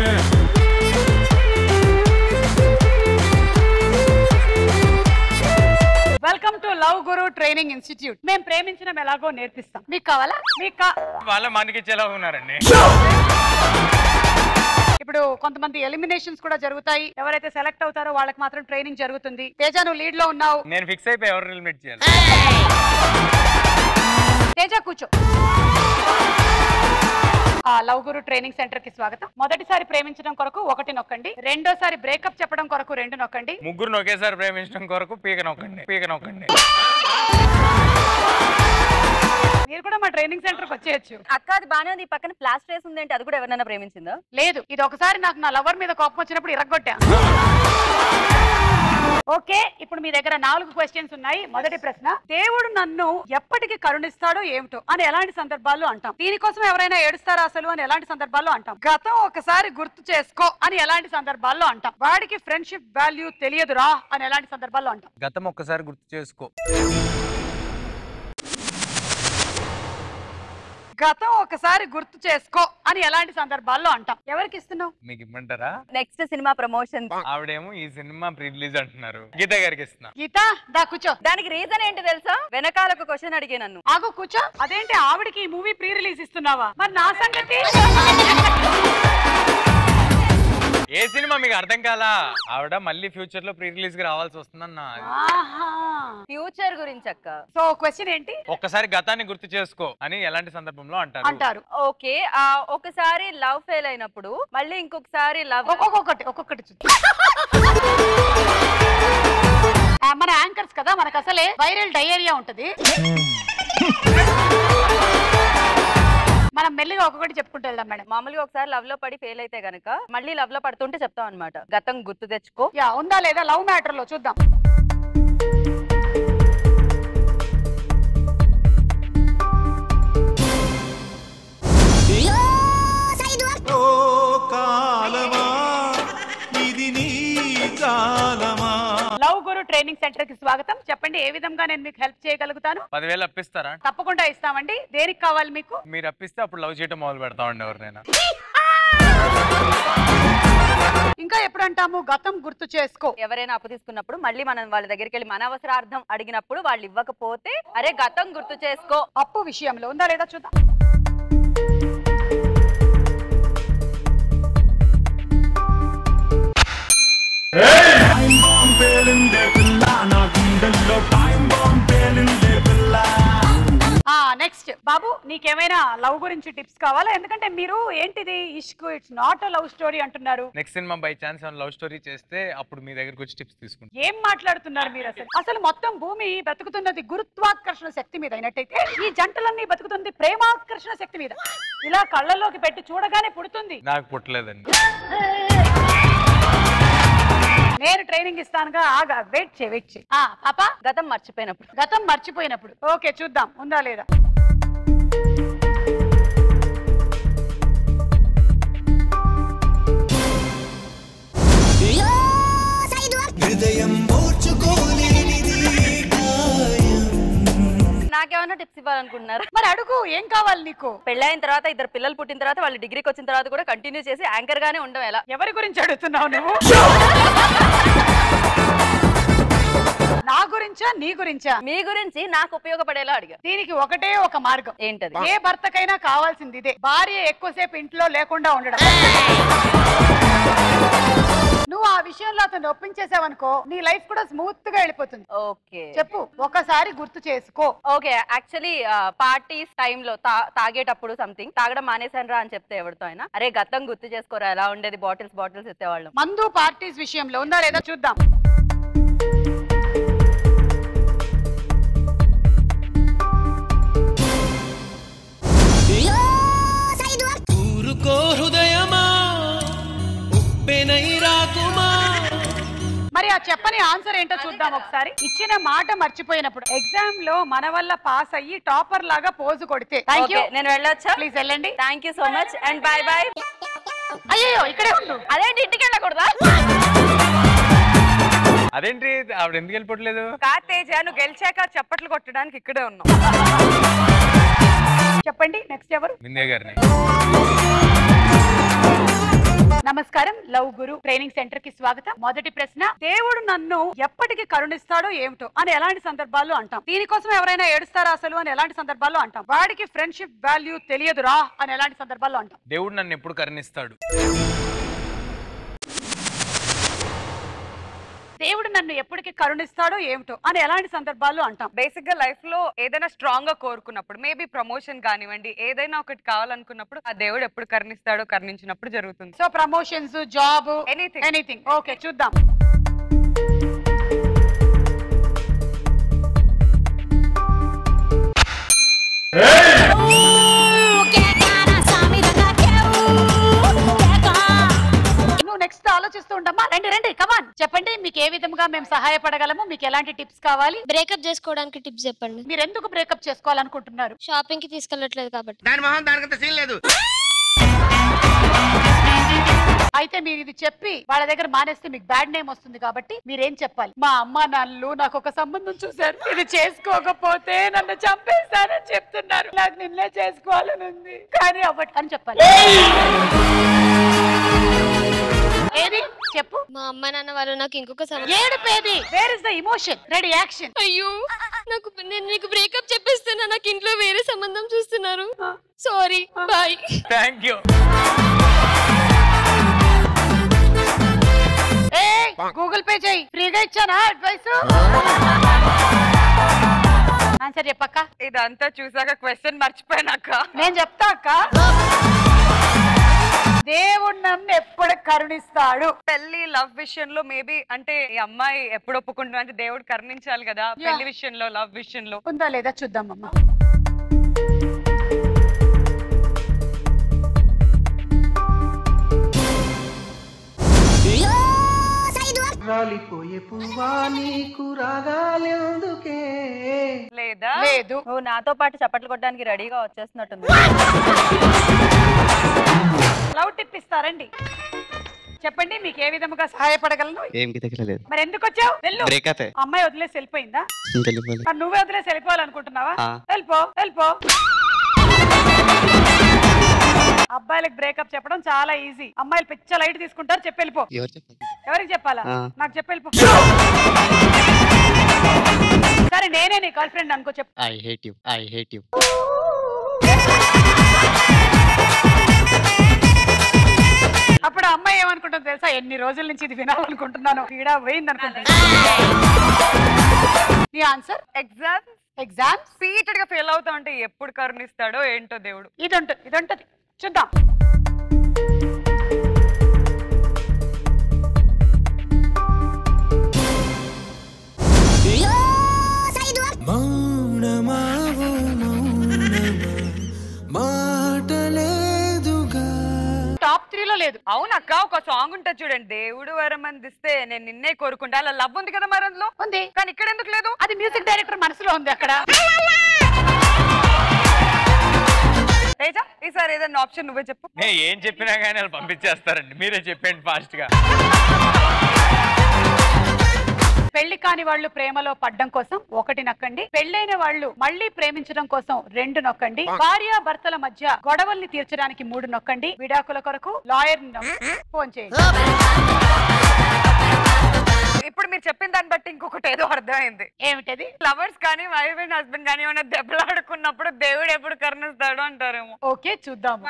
welcome to love guru training institute మేము ప్రేమించడం ఎలాగో నేర్పిస్తాం మీకు కావాలా మీకు కా- వాళ్ళ మనకిచ్చేలా ఉన్నారండి ఇప్పుడు కొంతమంది ఎలిమినేషన్స్ కూడా జరుగుతాయి ఎవరైతే సెలెక్ట్ అవుతారో వాళ్ళకి మాత్రం ట్రైనింగ్ జరుగుతుంది తేజ నువ్వు లీడ్ లో ఉన్నావు నేను ఫిక్స్ అయిపోయి ఎవరు ఎలిమినేట్ చేయాలి తేజ కూర్చో ఆ లవ్ గురు ట్రైనింగ్ సెంటర్ కి స్వాగతం మొదటిసారి ప్రేమించడం కొరకు ఒకటి నొక్కండి రెండోసారి బ్రేకప్ చెప్పడం కొరకు రెండు నొక్కండి ముగ్గురు ఒకేసారి ప్రేమించడం కొరకు పీక నొక్కండి పీక నొక్కండి మీరు కూడా మా ట్రైనింగ్ సెంటర్ కి వచ్చేయచ్చు అక్క అది బానే ఉంది ఈ పక్కన ప్లాస్టర్ వేసి ఉంది అంటే అది కూడా ఎవరైనా ప్రేమించిందా లేదు ఇది ఒకసారి నాకు నా లవర్ మీద కోపం వచ్చినప్పుడు ఇరగొట్టా ఓకే ఇప్పుడు మీ దగ్గర నాలుగు క్వశ్చన్స్ ఉన్నాయి మొదటి ప్రశ్న దేవుడు నన్ను ఎప్పటికి కరుణిస్తాడో ఏమిటో అని ఎలాంటి సందర్భాల్లో అంటాం దీనికోసం ఎవరైనా ఏడుస్తారా అసలు అని ఎలాంటి సందర్భాల్లో అంటాం గతం ఒకసారి గుర్తు చేసుకో అని ఎలాంటి సందర్భాల్లో అంటాం వాడికి ఫ్రెండ్షిప్ వాల్యూ తెలియదురా అని ఎలాంటి సందర్భాల్లో అంటాం గతం ఒక్కసారి గుర్తు చేసుకో గతం ఒకసారి గుర్తు చేసుకో అని ఎలాంటి సందర్భాల్లో అంటాం ఎవరికి ఇస్తున్నావు మీకు ఇమ్మంటారా నెక్స్ట్ సినిమా ప్రమోషన్ ఆవిడేమో ఈ సినిమా ప్రీ రిలీజ్ అంటున్నారు గీత గారికి ఇస్తున్నా గీత దా కూర్చో దానికి రీజన్ ఏంటి తెలుసా వెనకాల ఒక క్వశ్చన్ అడిగే నన్ను ఆగు కూర్చో అదేంటి ఆవిడకి ఈ మూవీ ప్రీ రిలీజ్ ఇస్తున్నావా మరి నా సంగతి ఏ సినిమా మీకు అర్థం కాలా ఆవిడ మళ్ళీ ఫ్యూచర్ లో ప్రీ రిలీజ్ కి రావాల్సి వస్తుందన్న ఫ్యూచర్ గురించి అక్క సో క్వశ్చన్ ఏంటి ఒక్కసారి గతాన్ని గుర్తు చేసుకో అని ఎలాంటి సందర్భంలో అంటారు అంటారు ఓకే ఆ ఒకసారి లవ్ ఫెయిల్ అయినప్పుడు మళ్ళీ ఇంకొకసారి లవ్ ఒక్కొక్కటి ఒక్కొక్కటి చూద్దాం. ఆ, మన యాంకర్స్ కదా మనకు అసలే వైరల్ డయేరియా ఉంటది మనం మెల్లిగా ఒక్కొక్కటి చెప్పుకుంటూ వెళ్దాం మేడం మామూలుగా ఒకసారి లవ్ లో పడి ఫెయిల్ అయితే గనక మళ్ళీ లవ్ లో పడుతుంటే చెప్తాం అనమాట గతం గుర్తు తెచ్చుకో యా ఉందా లేదా లవ్ మ్యాటర్ లో చూద్దాం ఓ కాలమా ఇది నీ కాలమా లవ్ గురు ట్రైనింగ్ సెంటర్ కి స్వాగతం చెప్పండి ఏ విధంగా నేను మీకు హెల్ప్ చేయగలుగుతాను పదివేలు అప్పిస్తారా తప్పకుండా ఇస్తామండి దేనికి కావాలి మీకు మీరు అప్పిస్తే అప్పుడు లవ్ చేయటం మొదలు పెడతామండి ఎవరినైనా ఇంకా ఎప్పుడు అంటాము గతం గుర్తు చేసుకో ఎవరైనా అప్పు తీసుకున్నప్పుడు మళ్ళీ మనం వాళ్ళ దగ్గరికి వెళ్ళి మన అవసరార్థం అడిగినప్పుడు వాళ్ళు ఇవ్వకపోతే అరే గతం గుర్తు చేసుకో అప్పు విషయంలో ఉందా లేదా చూద్దాం ఆ నెక్స్ట్ బాబు నీకేమైనా లవ్ గురించి టిప్స్ కావాలా ఎందుకంటే మీరు ఏంటిది Ishq it's not a love story అంటున్నారు next cinema by chance love story చేస్తే అప్పుడు మీ దగ్గరకు వచ్చి టిప్స్ తీసుకుంటాం ఏం మాట్లాడుతున్నారు మీరు అసలు అసలు మొత్తం భూమి బతుకుతున్నది గురుత్వాకర్షణ శక్తి మీద అయినట్టయితే ఈ జంటలన్నీ బతుకుతుంది ప్రేమాకర్షణ శక్తి మీద ఇలా కళ్ళల్లోకి పెట్టి చూడగానే పుడుతుంది నాకు పుట్టలేదండి నేను ట్రైనింగ్ ఇస్తానుగా ఆగా వెయిట్ చే వెయిట్ చే ఆ పాప గతం మర్చిపోయినప్పుడు గతం మర్చిపోయినప్పుడు ఓకే చూద్దాం ఉందా లేదా హృదయం ఓర్చుకోలేనిది గాయం నాకేమైనా టిప్స్ ఇవ్వాలనుకుంటున్నారు మరి అడుగు ఏం కావాలి నీకు పెళ్ళైన తర్వాత ఇద్దరు పిల్లలు పుట్టిన తర్వాత వాళ్ళు డిగ్రీకి వచ్చిన తర్వాత కూడా కంటిన్యూ చేసి యాంకర్ గానే ఉండడం ఎలా ఎవరి గురించి అడుగుతున్నావు నువ్వు నా గురించా నీ గురించా మీ గురించి నాకు ఉపయోగపడేలా అడిగా దీనికి ఒకటే ఒక మార్గం ఏంటది ఏ భర్తకైనా కావాల్సింది ఇదే భార్య ఎక్కువసేపు ఇంట్లో లేకుండా ఉండడం నువ్వు ఆ విషయంలో అతను ఒప్పించేసావనుకో నీ లైఫ్ కూడా స్మూత్ గా వెళ్ళిపోతుంది ఓకే చెప్పు ఒకసారి గుర్తు చేసుకో ఓకే యాక్చువల్లీ పార్టీస్ టైంలో తాగేటప్పుడు సంథింగ్ తాగడం మానేశాను రా అని చెప్తే ఎవరితో అయినా అరే గతం గుర్తు చేసుకోరా ఎలా ఉండేది బాటిల్స్ బాటిల్స్ ఎత్తేవాళ్ళం మందు పార్టీస్ విషయంలో ఉందా లేదా చూద్దాం ఊరుకో హృదయమా ఉప్పెనై రాకుమా మరి ఆ చెప్పని ఆన్సర్ ఏంటో చూద్దాం ఒకసారి ఇచ్చిన మాట మర్చిపోయినప్పుడు ఎగ్జామ్ లో మన వల్ల పాస్ అయ్యి టాపర్ లాగా పోజు కొడితే థ్యాంక్ యూ Okay, నేను వెళ్ళొచ్చా ప్లీజ్ వెళ్ళండి thank you so much and bye bye అయ్యో ఇక్కడే ఉండు అదేంటి ఇంటికి వెళ్ళకూడదా అదేంటి ఆవిడ ఎందుకు వెళ్ళిపోవట్లేదు కాతేజ నువ్వు గెలిచాక చప్పట్లు కొట్టడానికి ఇక్కడే ఉన్నావు చెప్పండి నెక్స్ట్ ఎవరు విందే గారిని నమస్కారం లవ్ గురు ట్రైనింగ్ సెంటర్ కి స్వాగతం మొదటి ప్రశ్న దేవుడు నన్ను ఎప్పటికి కరుణిస్తాడో ఏమిటో అని ఎలాంటి సందర్భాల్లో అంటాం దీనికోసం ఎవరైనా ఏడుస్తారా అసలు అని ఎలాంటి సందర్భాల్లో అంటాం వాడికి ఫ్రెండ్షిప్ వాల్యూ తెలియదురా అని ఎలాంటి సందర్భాల్లో అంటాం దేవుడు నన్ను ఎప్పుడు కరుణిస్తాడు దేవుడు దేవుడు నన్ను ఎప్పటికీ కరుణిస్తాడో ఏమిటో అని ఎలాంటి సందర్భాల్లో అంటాం బేసిక్ గా లైఫ్ లో ఏదైనా స్ట్రాంగ్ గా కోరుకున్నప్పుడు మేబీ ప్రమోషన్ కానివ్వండి ఏదైనా ఒకటి కావాలనుకున్నప్పుడు ఆ దేవుడు ఎప్పుడు కరుణిస్తాడో కరుణించినప్పుడు జరుగుతుంది so promotions job anything anything okay చూద్దాం నువ్వు నెక్స్ట్ ఆలోచిస్తూ ఉండమ్మా రండి రండి కమాన్ చెప్పండి మీకు ఏ విధంగా మేము సహాయపడగలము మీకు ఎలాంటి టిప్స్ కావాలి బ్రేకప్ చేసుకోవడానికి టిప్స్ చెప్పండి మీరు ఎందుకు బ్రేకప్ చేసుకోవాలనుకుంటున్నారు షాపింగ్ కి తీసుకెళ్ళట్లేదు కాబట్టి దాని మొహం దానికంత సీన్ లేదు అయితే మీరు ఇది చెప్పి వాళ్ళ దగ్గర మానేస్తే మీకు బ్యాడ్ నేమ్ వస్తుంది కాబట్టి మీరేం చెప్పాలి మా అమ్మ నాన్నలు నాకు ఒక సంబంధం చూశారు ఇది చేసుకోకపోతే నన్ను చంపేస్తానని చెప్తున్నారు నాకు నిన్నే చేసుకోవాలని ఉంది కానీ అవ్వట్ అని చెప్పాలి ఏది చెప్పు మా అమ్మ నాన్న వాళ్ళు నాకు ఇంకొక సంబంధం ఏడుపేది where is the emotion ready action అయ్యో నాకు నేను నీకు బ్రేకప్ చెప్పేస్తున్నా నాకు ఇంట్లో వేరే సంబంధం చూస్తున్నారు sorry bye thank you Google Pay చేయి ఫ్రీగా ఇచ్చానా అడ్వైస్ ఆన్సర్ చెప్పక్క ఇదంతా చూసాక క్వశ్చన్ మర్చిపోయినాక నేను చెప్తా అక్క దేవుడు నన్ను ఎప్పుడు కరుణిస్తాడు పెళ్లి లవ్ విషయంలో మేబీ అంటే ఈ అమ్మాయి ఎప్పుడు ఒప్పుకుంటున్నా అంటే దేవుడు కరుణించాలి కదా పెళ్లి విషయంలో లవ్ విషయంలో ఉందా లేదా చూద్దాం అమ్మా రాలిపోయే పువ్వా నీకు రాగాలెందుకే లేదా లేదు నువ్వు నాతో పాటు చప్పట్లు కొట్టడానికి రెడీగా వచ్చేస్తున్నట్టుంది లవ్ టిప్ ఇస్తారండి చెప్పండి మీకు ఏ విధముగా సహాయపడగలను ఏం గితకలేదు మరి ఎందుకు వచ్చావు వెళ్ళు Breakup ఏ. అమ్మాయి వదిలేసి వెళ్ళిపోయిందా ఇంకెళ్ళిపోలే మరి నువ్వే వదిలేసి వెళ్ళిపోవాలనుకుంటున్నావా ఆ. వెళ్ళిపో వెళ్ళిపో అబ్బాయిలకు బ్రేకప్ చెప్పడం చాలా ఈజీ అమ్మాయిలు పిచ్చ లైట్ తీసుకుంటారు చెప్పి వెళ్ళిపో ఎవరు చెప్పాలి ఎవరికి చెప్పాలా ఆ. నాకు చెప్పి వెళ్ళిపో సరే నేనే నీ గర్ల్ ఫ్రెండ్ అనుకో చెప్పు I hate you I hate you అప్పుడు ఆ అమ్మాయి ఏమనుకుంటుంది తెలుసా ఎన్ని రోజుల నుంచి ఇది వినాలనుకుంటున్నాను పీడా పోయింది అనుకుంటున్నా నీ ఆన్సర్ ఎగ్జామ్ ఎగ్జామ్ స్పీటెడ్ గా ఫెయిల్ అవుతా ఉంటే ఎప్పుడు కరుణిస్తాడో ఏంటో దేవుడు ఇది ఉంటుంది ఇది ఉంటుంది చూద్దాం మౌనమావు మౌనమా మాటలేదుగా టాప్ త్రీలో లేదు అవునక్క ఒక సాంగ్ ఉంటుంది చూడండి దేవుడు వరం అందిస్తే నేను నిన్నే కోరుకుంటా అలా లవ్ ఉంది కదా మరి అందులో ఉంది కానీ ఇక్కడ ఎందుకు లేదు అది మ్యూజిక్ డైరెక్టర్ మనసులో ఉంది అక్కడ తేజ ఈసారి ఏదైనా ఆప్షన్ నువ్వే చెప్పు నేను ఏం చెప్పినా కానీ వాళ్ళు పంపించేస్తారండి మీరే చెప్పండి ఫాస్ట్ గా పెళ్లి కాని వాళ్ళు ప్రేమలో పడ్డం కోసం ఒకటి నొక్కండి పెళ్ళైన వాళ్ళు మళ్ళీ ప్రేమించడం కోసం రెండు నొక్కండి భార్య భర్తల మధ్య గొడవల్ని తీర్చడానికి మూడు నొక్కండి విడాకుల కొరకు లాయర్ ఫోన్ చేయండి ఇప్పుడు మీరు చెప్పిన దాన్ని బట్టి ఇంకొకటి ఏదో అర్థమైంది ఏమిటది లవర్స్ కానీ వైఫ్ అండ్ హస్బెండ్ కానీ ఏమైనా దెబ్బలాడుకున్నప్పుడు దేవుడు ఎప్పుడు కరుణిస్తాడు అంటారేమో ఓకే చూద్దాము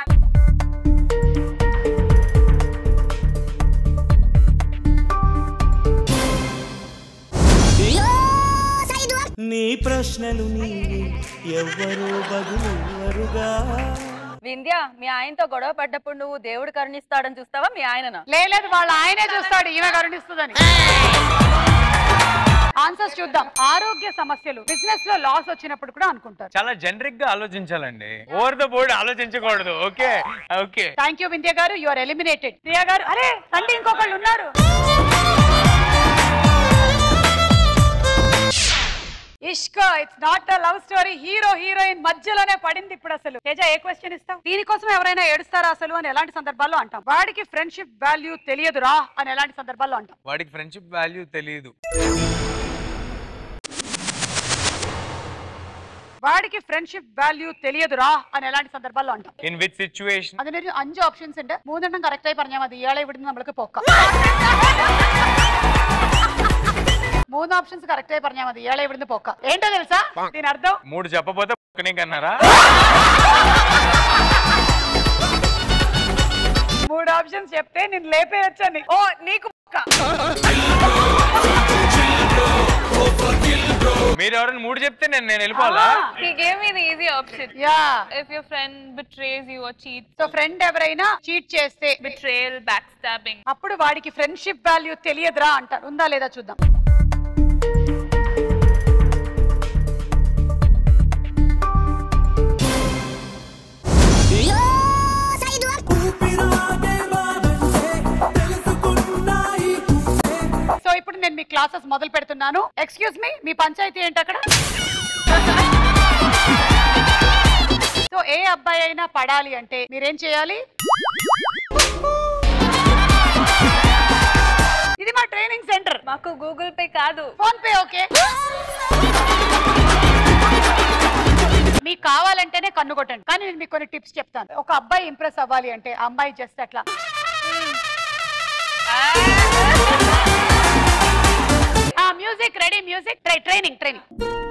నీ ప్రశ్నలు నీవే ఎవ్వరూ బదులెవ్వరుగా వింధ్య మీ ఆయనతో గొడవ పడ్డప్పుడు నువ్వు దేవుడు కరుణిస్తాడని చూస్తావా మీ ఆయననా లేదు వాళ్ళ ఆయనే చూస్తాడు ఈమె కరుణిస్తుందని ఆన్సర్స్ చూద్దాం ఆరోగ్య సమస్యలు బిజినెస్ లో లాస్ వచ్చినప్పుడు కూడా అనుకుంటారు చాలా జనరిక్ గా ఆలోచించాలండి ఓవర్ ద బోర్డ్ ఆలోచించకూడదు okay okay thank you Vindhya garu you are eliminated Priya గారు అరే రండి ఇంకొకళ్ళు ఉన్నారు Ishq it's not a love story hero heroine మధ్యలోనే పడింది ఇప్పుడు అసలు తేజ ఏ క్వశ్చన్ ఇస్తాం దీనికోసం ఎవరైనా ఏడుస్తారా అసలు అని ఎలాంటి సందర్భాల్లో అంటాం వాడికి ఫ్రెండ్షిప్ వాల్యూ తెలియదురా అని ఎలాంటి సందర్భాల్లో అంటాం వాడికి ఫ్రెండ్షిప్ వాల్యూ తెలియదు വാടിക്ക് ഫ്രണ്ട്ഷിപ്പ് വാല്യൂ తెలియదురా అని ఎలాంటి సందర్భాల్లో అంటాం ഇൻ വിച്ച് സിറ്റുവേഷൻ അതിനൊരു അഞ്ച് ഓപ്ഷൻസ് ഉണ്ട് മൂന്നെണ്ണം കറക്റ്റ് ആയി പറഞ്ഞാൽ മതി ഇയാളെ ഇവിടുന്ന് നമ്മൾക്ക് പോക്കാം മൂന്ന് ഓപ്ഷൻസ് కరెక్ట్ ఆయి പറഞ്ഞാൽ മതി ఇయాളെ ఇవిడుന്ന് పోక ఏంటో తెలుసా దీని అర్థం మూడు చెప్పపోతే ఒక్కనే కన్నారా మూడు ఆప్షన్స్ చెప్తే నేను లేపేయచ్చని ఓ నీకు ఆ మీరు ఎవరైనా మూడు చెప్తే నేను నేను వెళ్ళిపోవాలా He gave me the easy option. Yeah. If your friend betrays you or cheats. So friend ఎవరైనా చీట్ చేస్తే Betrayal, backstabbing. అప్పుడు వాడికి ఫ్రెండ్షిప్ వాల్యూ తెలియదురా అంటారు ఉందా లేదా చూద్దాం సో ఇప్పుడు నేను మీ క్లాసెస్ మొదలు పెడుతున్నాను ఎక్స్క్యూజ్ మీ మీ పంచాయతీ ఏంటి అక్కడ సో ఏ అబ్బాయి అయినా పడాలి అంటే మీరేం చేయాలి ఇది మా ట్రైనింగ్ సెంటర్ మాకు గూగుల్ పే కాదు ఫోన్ పే ఓకే మీకు కావాలంటేనే కన్ను కొట్టండి కానీ నేను మీకు కొన్ని టిప్స్ చెప్తాను ఒక అబ్బాయి ఇంప్రెస్ అవ్వాలి అంటే ఆ అమ్మాయి జస్ట్ అట్లా music ready music try training training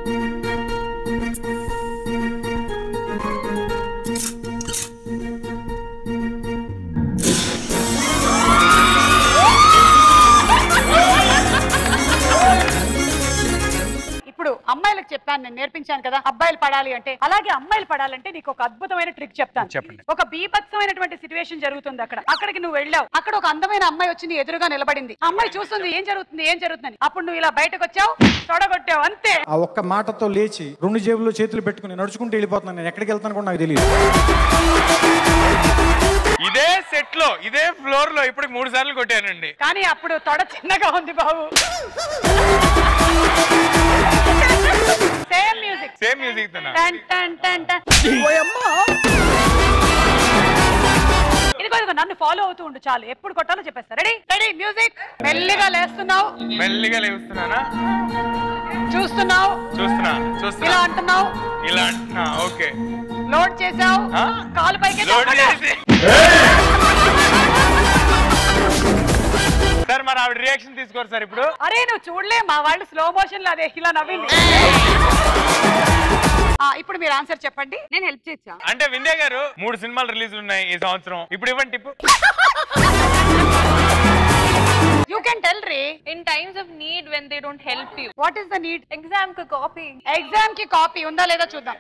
ఇప్పుడు అమ్మాయిలకు చెప్పాను నేను నేర్పించాను కదా అబ్బాయిలు పడాలి అంటే అలాగే అమ్మాయిలు పడాలంటే నీకు ఒక అద్భుతమైన ట్రిక్ చెప్తాను చెప్పండి. ఒక బీభత్సమైనటువంటి సిచ్యువేషన్ జరుగుతుంది అక్కడ అక్కడికి నువ్వు వెళ్ళావు అక్కడ ఒక అందమైన అమ్మాయి వచ్చి నీ ఎదురుగా నిలబడింది ఆ అమ్మాయి చూస్తుంది ఏం జరుగుతుంది ఏం జరుగుతుందని అప్పుడు నువ్వు ఇలా బయటకు వచ్చావు తొడగొట్టావు అంతే ఆ ఒక్క మాటతో లేచి రెండు జేబుల్లో చేతులు పెట్టుకుని నడుచుకుంటూ వెళ్ళిపోతున్నాను నేను ఎక్కడికి వెళ్తాను కూడా నాకు తెలియదు ఇదే సెట్ లో ఇదే ఫ్లోర్ లో ఇప్పుడు మూడు సార్లు కొట్టానండి కానీ అప్పుడు తొడ చిన్నగా ఉంది బాబు సేమ్ మ్యూజిక్ సేమ్ మ్యూజిక్ తోనా టన్ టన్ టన్ టన్. ఇదిగో ఇదిగో నన్ను ఫాలో అవుతూ ఉండు చాలు ఎప్పుడు కొట్టాలో చెప్పేస్తా రెడీ రెడీ మ్యూజిక్ మెల్లిగా లేస్తున్నావు మెల్లిగా లేస్తున్నానా చూస్తున్నావు చూస్తున్నా ఇలా చూస్తున్నా అంటున్నావు ఇలా అంటున్నా ఓకే లోడ్ చేసావు ఆ? కాలు పైకి లోడ్ చేసి సార్ మరి ఆవిడ రియాక్షన్ తీసుకోరు సార్ ఇప్పుడు అరే నువ్వు చూడలే మా వాళ్ళు స్లో మోషన్ లో అదే ఇలా నవ్వింది ఆ, ఇప్పుడు మీరు ఆన్సర్ చెప్పండి నేను హెల్ప్ చేయొచ్చా అంటే వింధ్య గారు మూడు సినిమాలు రిలీజ్ ఉన్నాయి ఈ సంవత్సరం ఇప్పుడు ఇవ్వండి టిప్పు యూ కెన్ టెల్ రీ In times of need when they don't help you. What is the need Exam కు copy. ఎగ్జామ్ కి కాపీ ఉందా లేదా చూద్దాం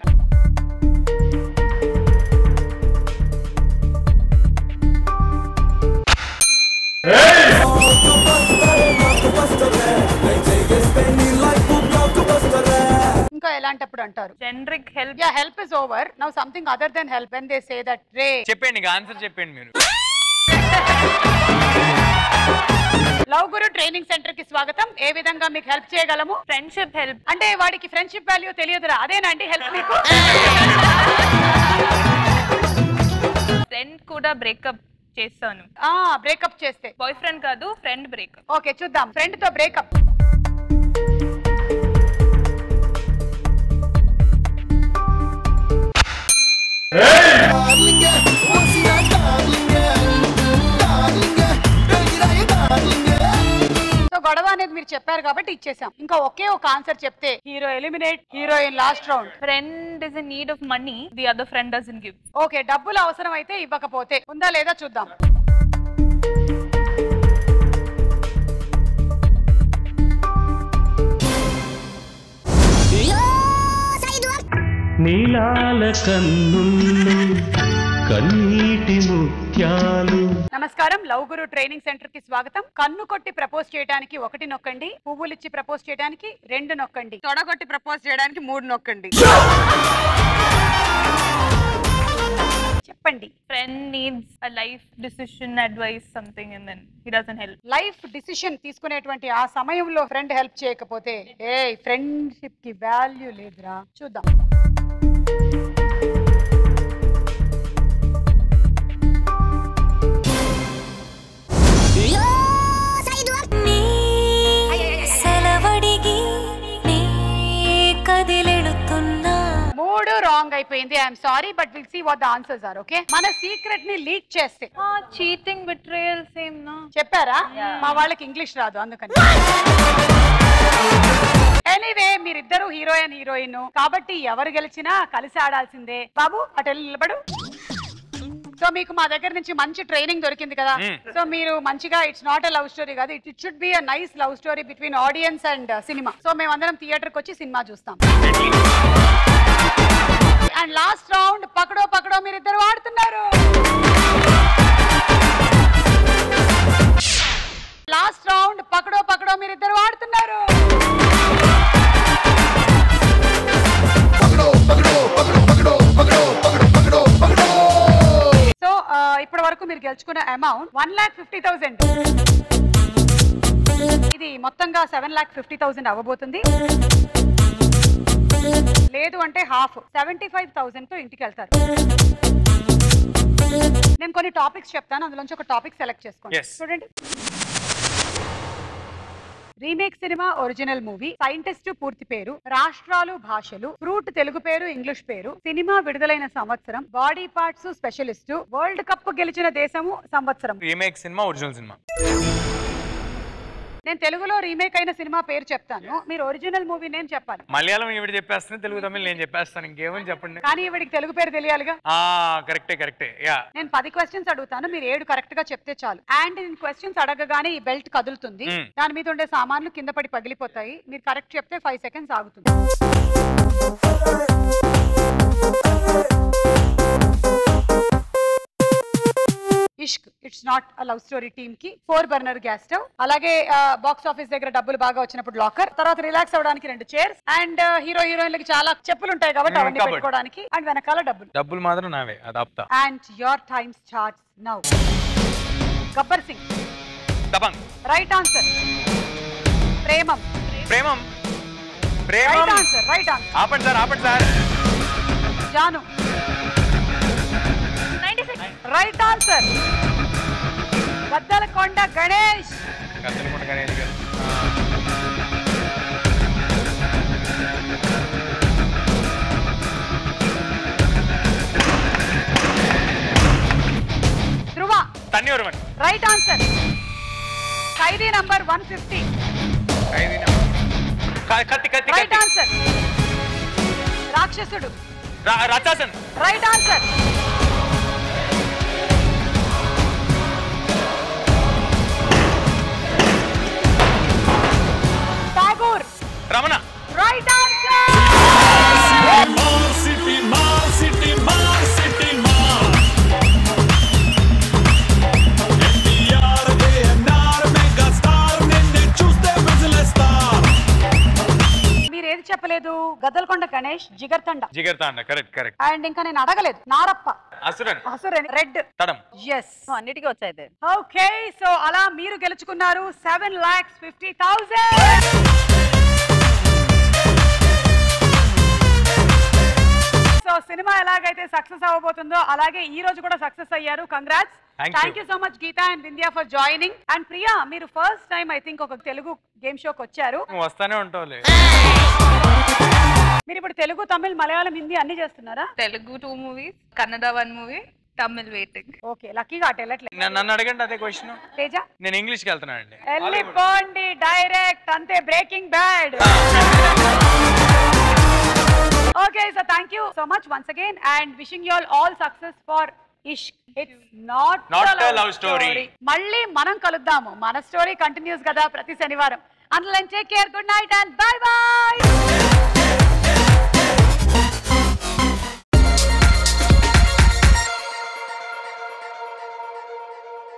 ఇంకా ఎలాంటప్పుడు అంటారు Generic help. Yeah help is over now something other than help when they say that రే చెప్పండి ఇక ఆన్సర్ చెప్పండి మీరు లవ్ గురు ట్రైనింగ్ సెంటర్ కి స్వాగతం ఏ విధంగా మీకు హెల్ప్ చేయగలము Friendship help. అంటే వాడికి ఫ్రెండ్షిప్ వాల్యూ తెలియదురా అదేనండి హెల్ప్ మీకు ఫ్రెండ్ కూడా బ్రేకప్ చేస్తాను ఆ బ్రేకప్ చేస్తే బాయ్ ఫ్రెండ్ కాదు ఫ్రెండ్ బ్రేకప్ ఓకే చూద్దాం ఫ్రెండ్ తో బ్రేకప్ సో గొడవ అనేది మీరు చెప్పారు కాబట్టి ఇచ్చేసాం ఇంకా ఒకే ఒక ఆన్సర్ చెప్తే hero eliminate heroine last round friend is in need of money the other friend doesn't give okay డబ్బులు అవసరం అయితే ఇవ్వకపోతే ఉందా లేదా చూద్దాం నీలాల కన్నుళ్ళు కన్నీటి ముత్యాలు నమస్కారం లవ్ గురు ట్రైనింగ్ సెంటర్ కి స్వాగతం కన్ను కొట్టి ప్రపోజ్ చేయడానికి ఒకటి నొక్కండి పువ్వులు ఇచ్చి ప్రపోజ్ చేయడానికి రెండు నొక్కండి తొడగొట్టి ప్రపోజ్ చేయడానికి మూడు నొక్కండి చెప్పండి friend needs a life decision advice something and then he doesn't help life decision తీసుకునేటువంటి ఆ సమయంలో ఫ్రెండ్ హెల్ప్ చేయకపోతే ఏ ఫ్రెండ్షిప్ కి వాల్యూ లేదురా చూద్దాం సెలవడిగి నీ కదిలెడుతున్నా మూడు రాంగ్ అయిపోయింది I'm sorry but will see what the answers are okay మన సీక్రెట్ ని లీక్ చేస్తే చీటింగ్ బిట్రేయల్ సేమ్ నా చెప్పారా మా వాళ్ళకి ఇంగ్లీష్ రాదు అందుకని ఎనీవే మీరిద్దరు హీరోయిన్ హీరోయిన్ కాబట్టి ఎవరు గెలిచినా కలిసి ఆడాల్సిందే బాబు అటు వెళ్ళి నిలబడు సో మీకు మా దగ్గర నుంచి మంచి ట్రైనింగ్ దొరికింది కదా మ్మ్. సో మీరు మంచిగా it's not a love story కాదు it it should be a nice love story between audience and cinema so మేమందరం థియేటర్ కి వచ్చి సినిమా చూస్తాం అండ్ లాస్ట్ రౌండ్ పకడో పకడో మీరు ఇద్దరు ఆడుతున్నారు లాస్ట్ రౌండ్ పకడో పకడో మీరు ఇద్దరు ఆడుతున్నారు సో ఇప్పటి వరకు మీరు గెలుచుకున్న amount one lakh fifty thousand ఇది మొత్తంగా సెవెన్ లాక్ ఫిఫ్టీ థౌసండ్ అవ్వబోతుంది లేదు అంటే హాఫ్ సెవెంటీ ఫైవ్ థౌసండ్ తో ఇంటికి వెళ్తారు నేను కొన్ని టాపిక్స్ చెప్తాను అందులోంచి ఒక టాపిక్ సెలెక్ట్ చేసుకోండి Yes. చూడండి remake cinema original movie scientist పూర్తి పేరు రాష్ట్రాలు భాషలు ఫ్రూట్ తెలుగు పేరు ఇంగ్లీష్ పేరు సినిమా విడుదలైన సంవత్సరం body parts specialist world cup గెలిచిన దేశము సంవత్సరం రీమేక్ సినిమా ఒరిజినల్ సినిమా నేను తెలుగులో రీమేక్ అయిన సినిమా పేరు చెప్తాను మీరు ఒరిజినల్ మూవీ నేను చెప్పాలి మలయాళం ఈవిడ చెప్పేస్తుంది తెలుగు తమిళ్ నేను చెప్పేస్తాను ఇంకేమని చెప్పండి కానీ వీడికి తెలుగు పేరు తెలియాలిగా ఆ కరెక్టే కరెక్టే యా నేను పది క్వశ్చన్స్ అడుగుతాను మీరు ఏడు కరెక్ట్ గా చెప్తే చాలు అండ్ నేను క్వశ్చన్స్ అడగగానే ఈ బెల్ట్ కదులుతుంది మ్మ్. దాని మీద ఉండే సామాన్లు కింద పడి పగిలిపోతాయి మీరు కరెక్ట్ చెప్తే ఫైవ్ సెకండ్స్ ఆగుతుంది Ishq it's not a love story team కి ఫోర్ బర్నర్ గ్యాస్ స్టవ్ అలాగే బాక్స్ ఆఫీస్ దగ్గర డబ్బులు బాగా వచ్చినప్పుడు లాకర్ తర్వాత రిలాక్స్ అవ్వడానికి రెండు చైర్స్ అండ్ హీరో హీరోయిన్లకి చాలా చెప్పులు ఉంటాయి కాబట్టి Mm, అవన్నీ cupboard. పెట్టుకోవడానికి అండ్ వెనకాల డబ్బులు డబ్బులు మాత్రం నావే అది ఆపుతా and your time starts now Gabbar Singh Dabangg right answer Premam Premam right Premam answer right answer ఆపండి సార్ ఆపండి sir Jaanu right answer Gaddalakonda Ganesh Gaddalakonda Ganesh garu Dhruva తన్యూరమన్ right answer Khaidi number one fifty Khaidi number క- కత్తి కత్తి రైట్ కత్తి ఆన్సర్ రాక్షసుడు రా- Ratsasan right answer Tagore Ramana right answer city మా సిటీ మా సిటీ మా ఎన్టీఆర్ ఏఎన్ఆర్ మెగా స్టార్ నిన్ను చూస్తే విజిలేస్తారు మీరు ఏది చెప్పలేదు Gaddalakonda Ganesh Jigarthanda Jigar Thanda correct correct and ఇంకా నేను అడగలేదు నారప్ప అసురన్ అసురని రెడ్ తడం ఎస్ అన్నిటికీ వచ్చాయి ఓకే సో అలా మీరు గెలుచుకున్నారు seven lakhs fifty thousand so cinema ఎలాగైతే సక్సెస్ అవ్వబోతుందో అలాగే ఈ రోజు కూడా సక్సెస్ అయ్యారు congrats Thank you. Thank you so much Geetha and Vindhya for joining and Priya మీరు ఫస్ట్ టైం ఐ థింక్ ఒక తెలుగు గేమ్ షోకి వచ్చారు నువ్వు వస్తానే ఉంటావులే మీరు ఇప్పుడు తెలుగు తమిళ్ మలయాళం హిందీ అన్ని చేస్తున్నారా Telugu two movies Kannada one movie Tamil waiting okay లక్కీగా అటు వెళ్ళట్లేదు నన్ను నన్ను అడగండి అదే క్వశ్చన్ తేజ నేను ఇంగ్లీష్కి వెళ్తున్నానండి వెళ్ళిపోండి డైరెక్ట్ అంతే Breaking Bad okay so thank you so much once again and wishing you all all success for Ishq it's not Not a love story. మళ్ళీ మనం కలుద్దాము మన స్టోరీ కంటిన్యూస్ కదా ప్రతి శనివారం అందులో take care good night and bye bye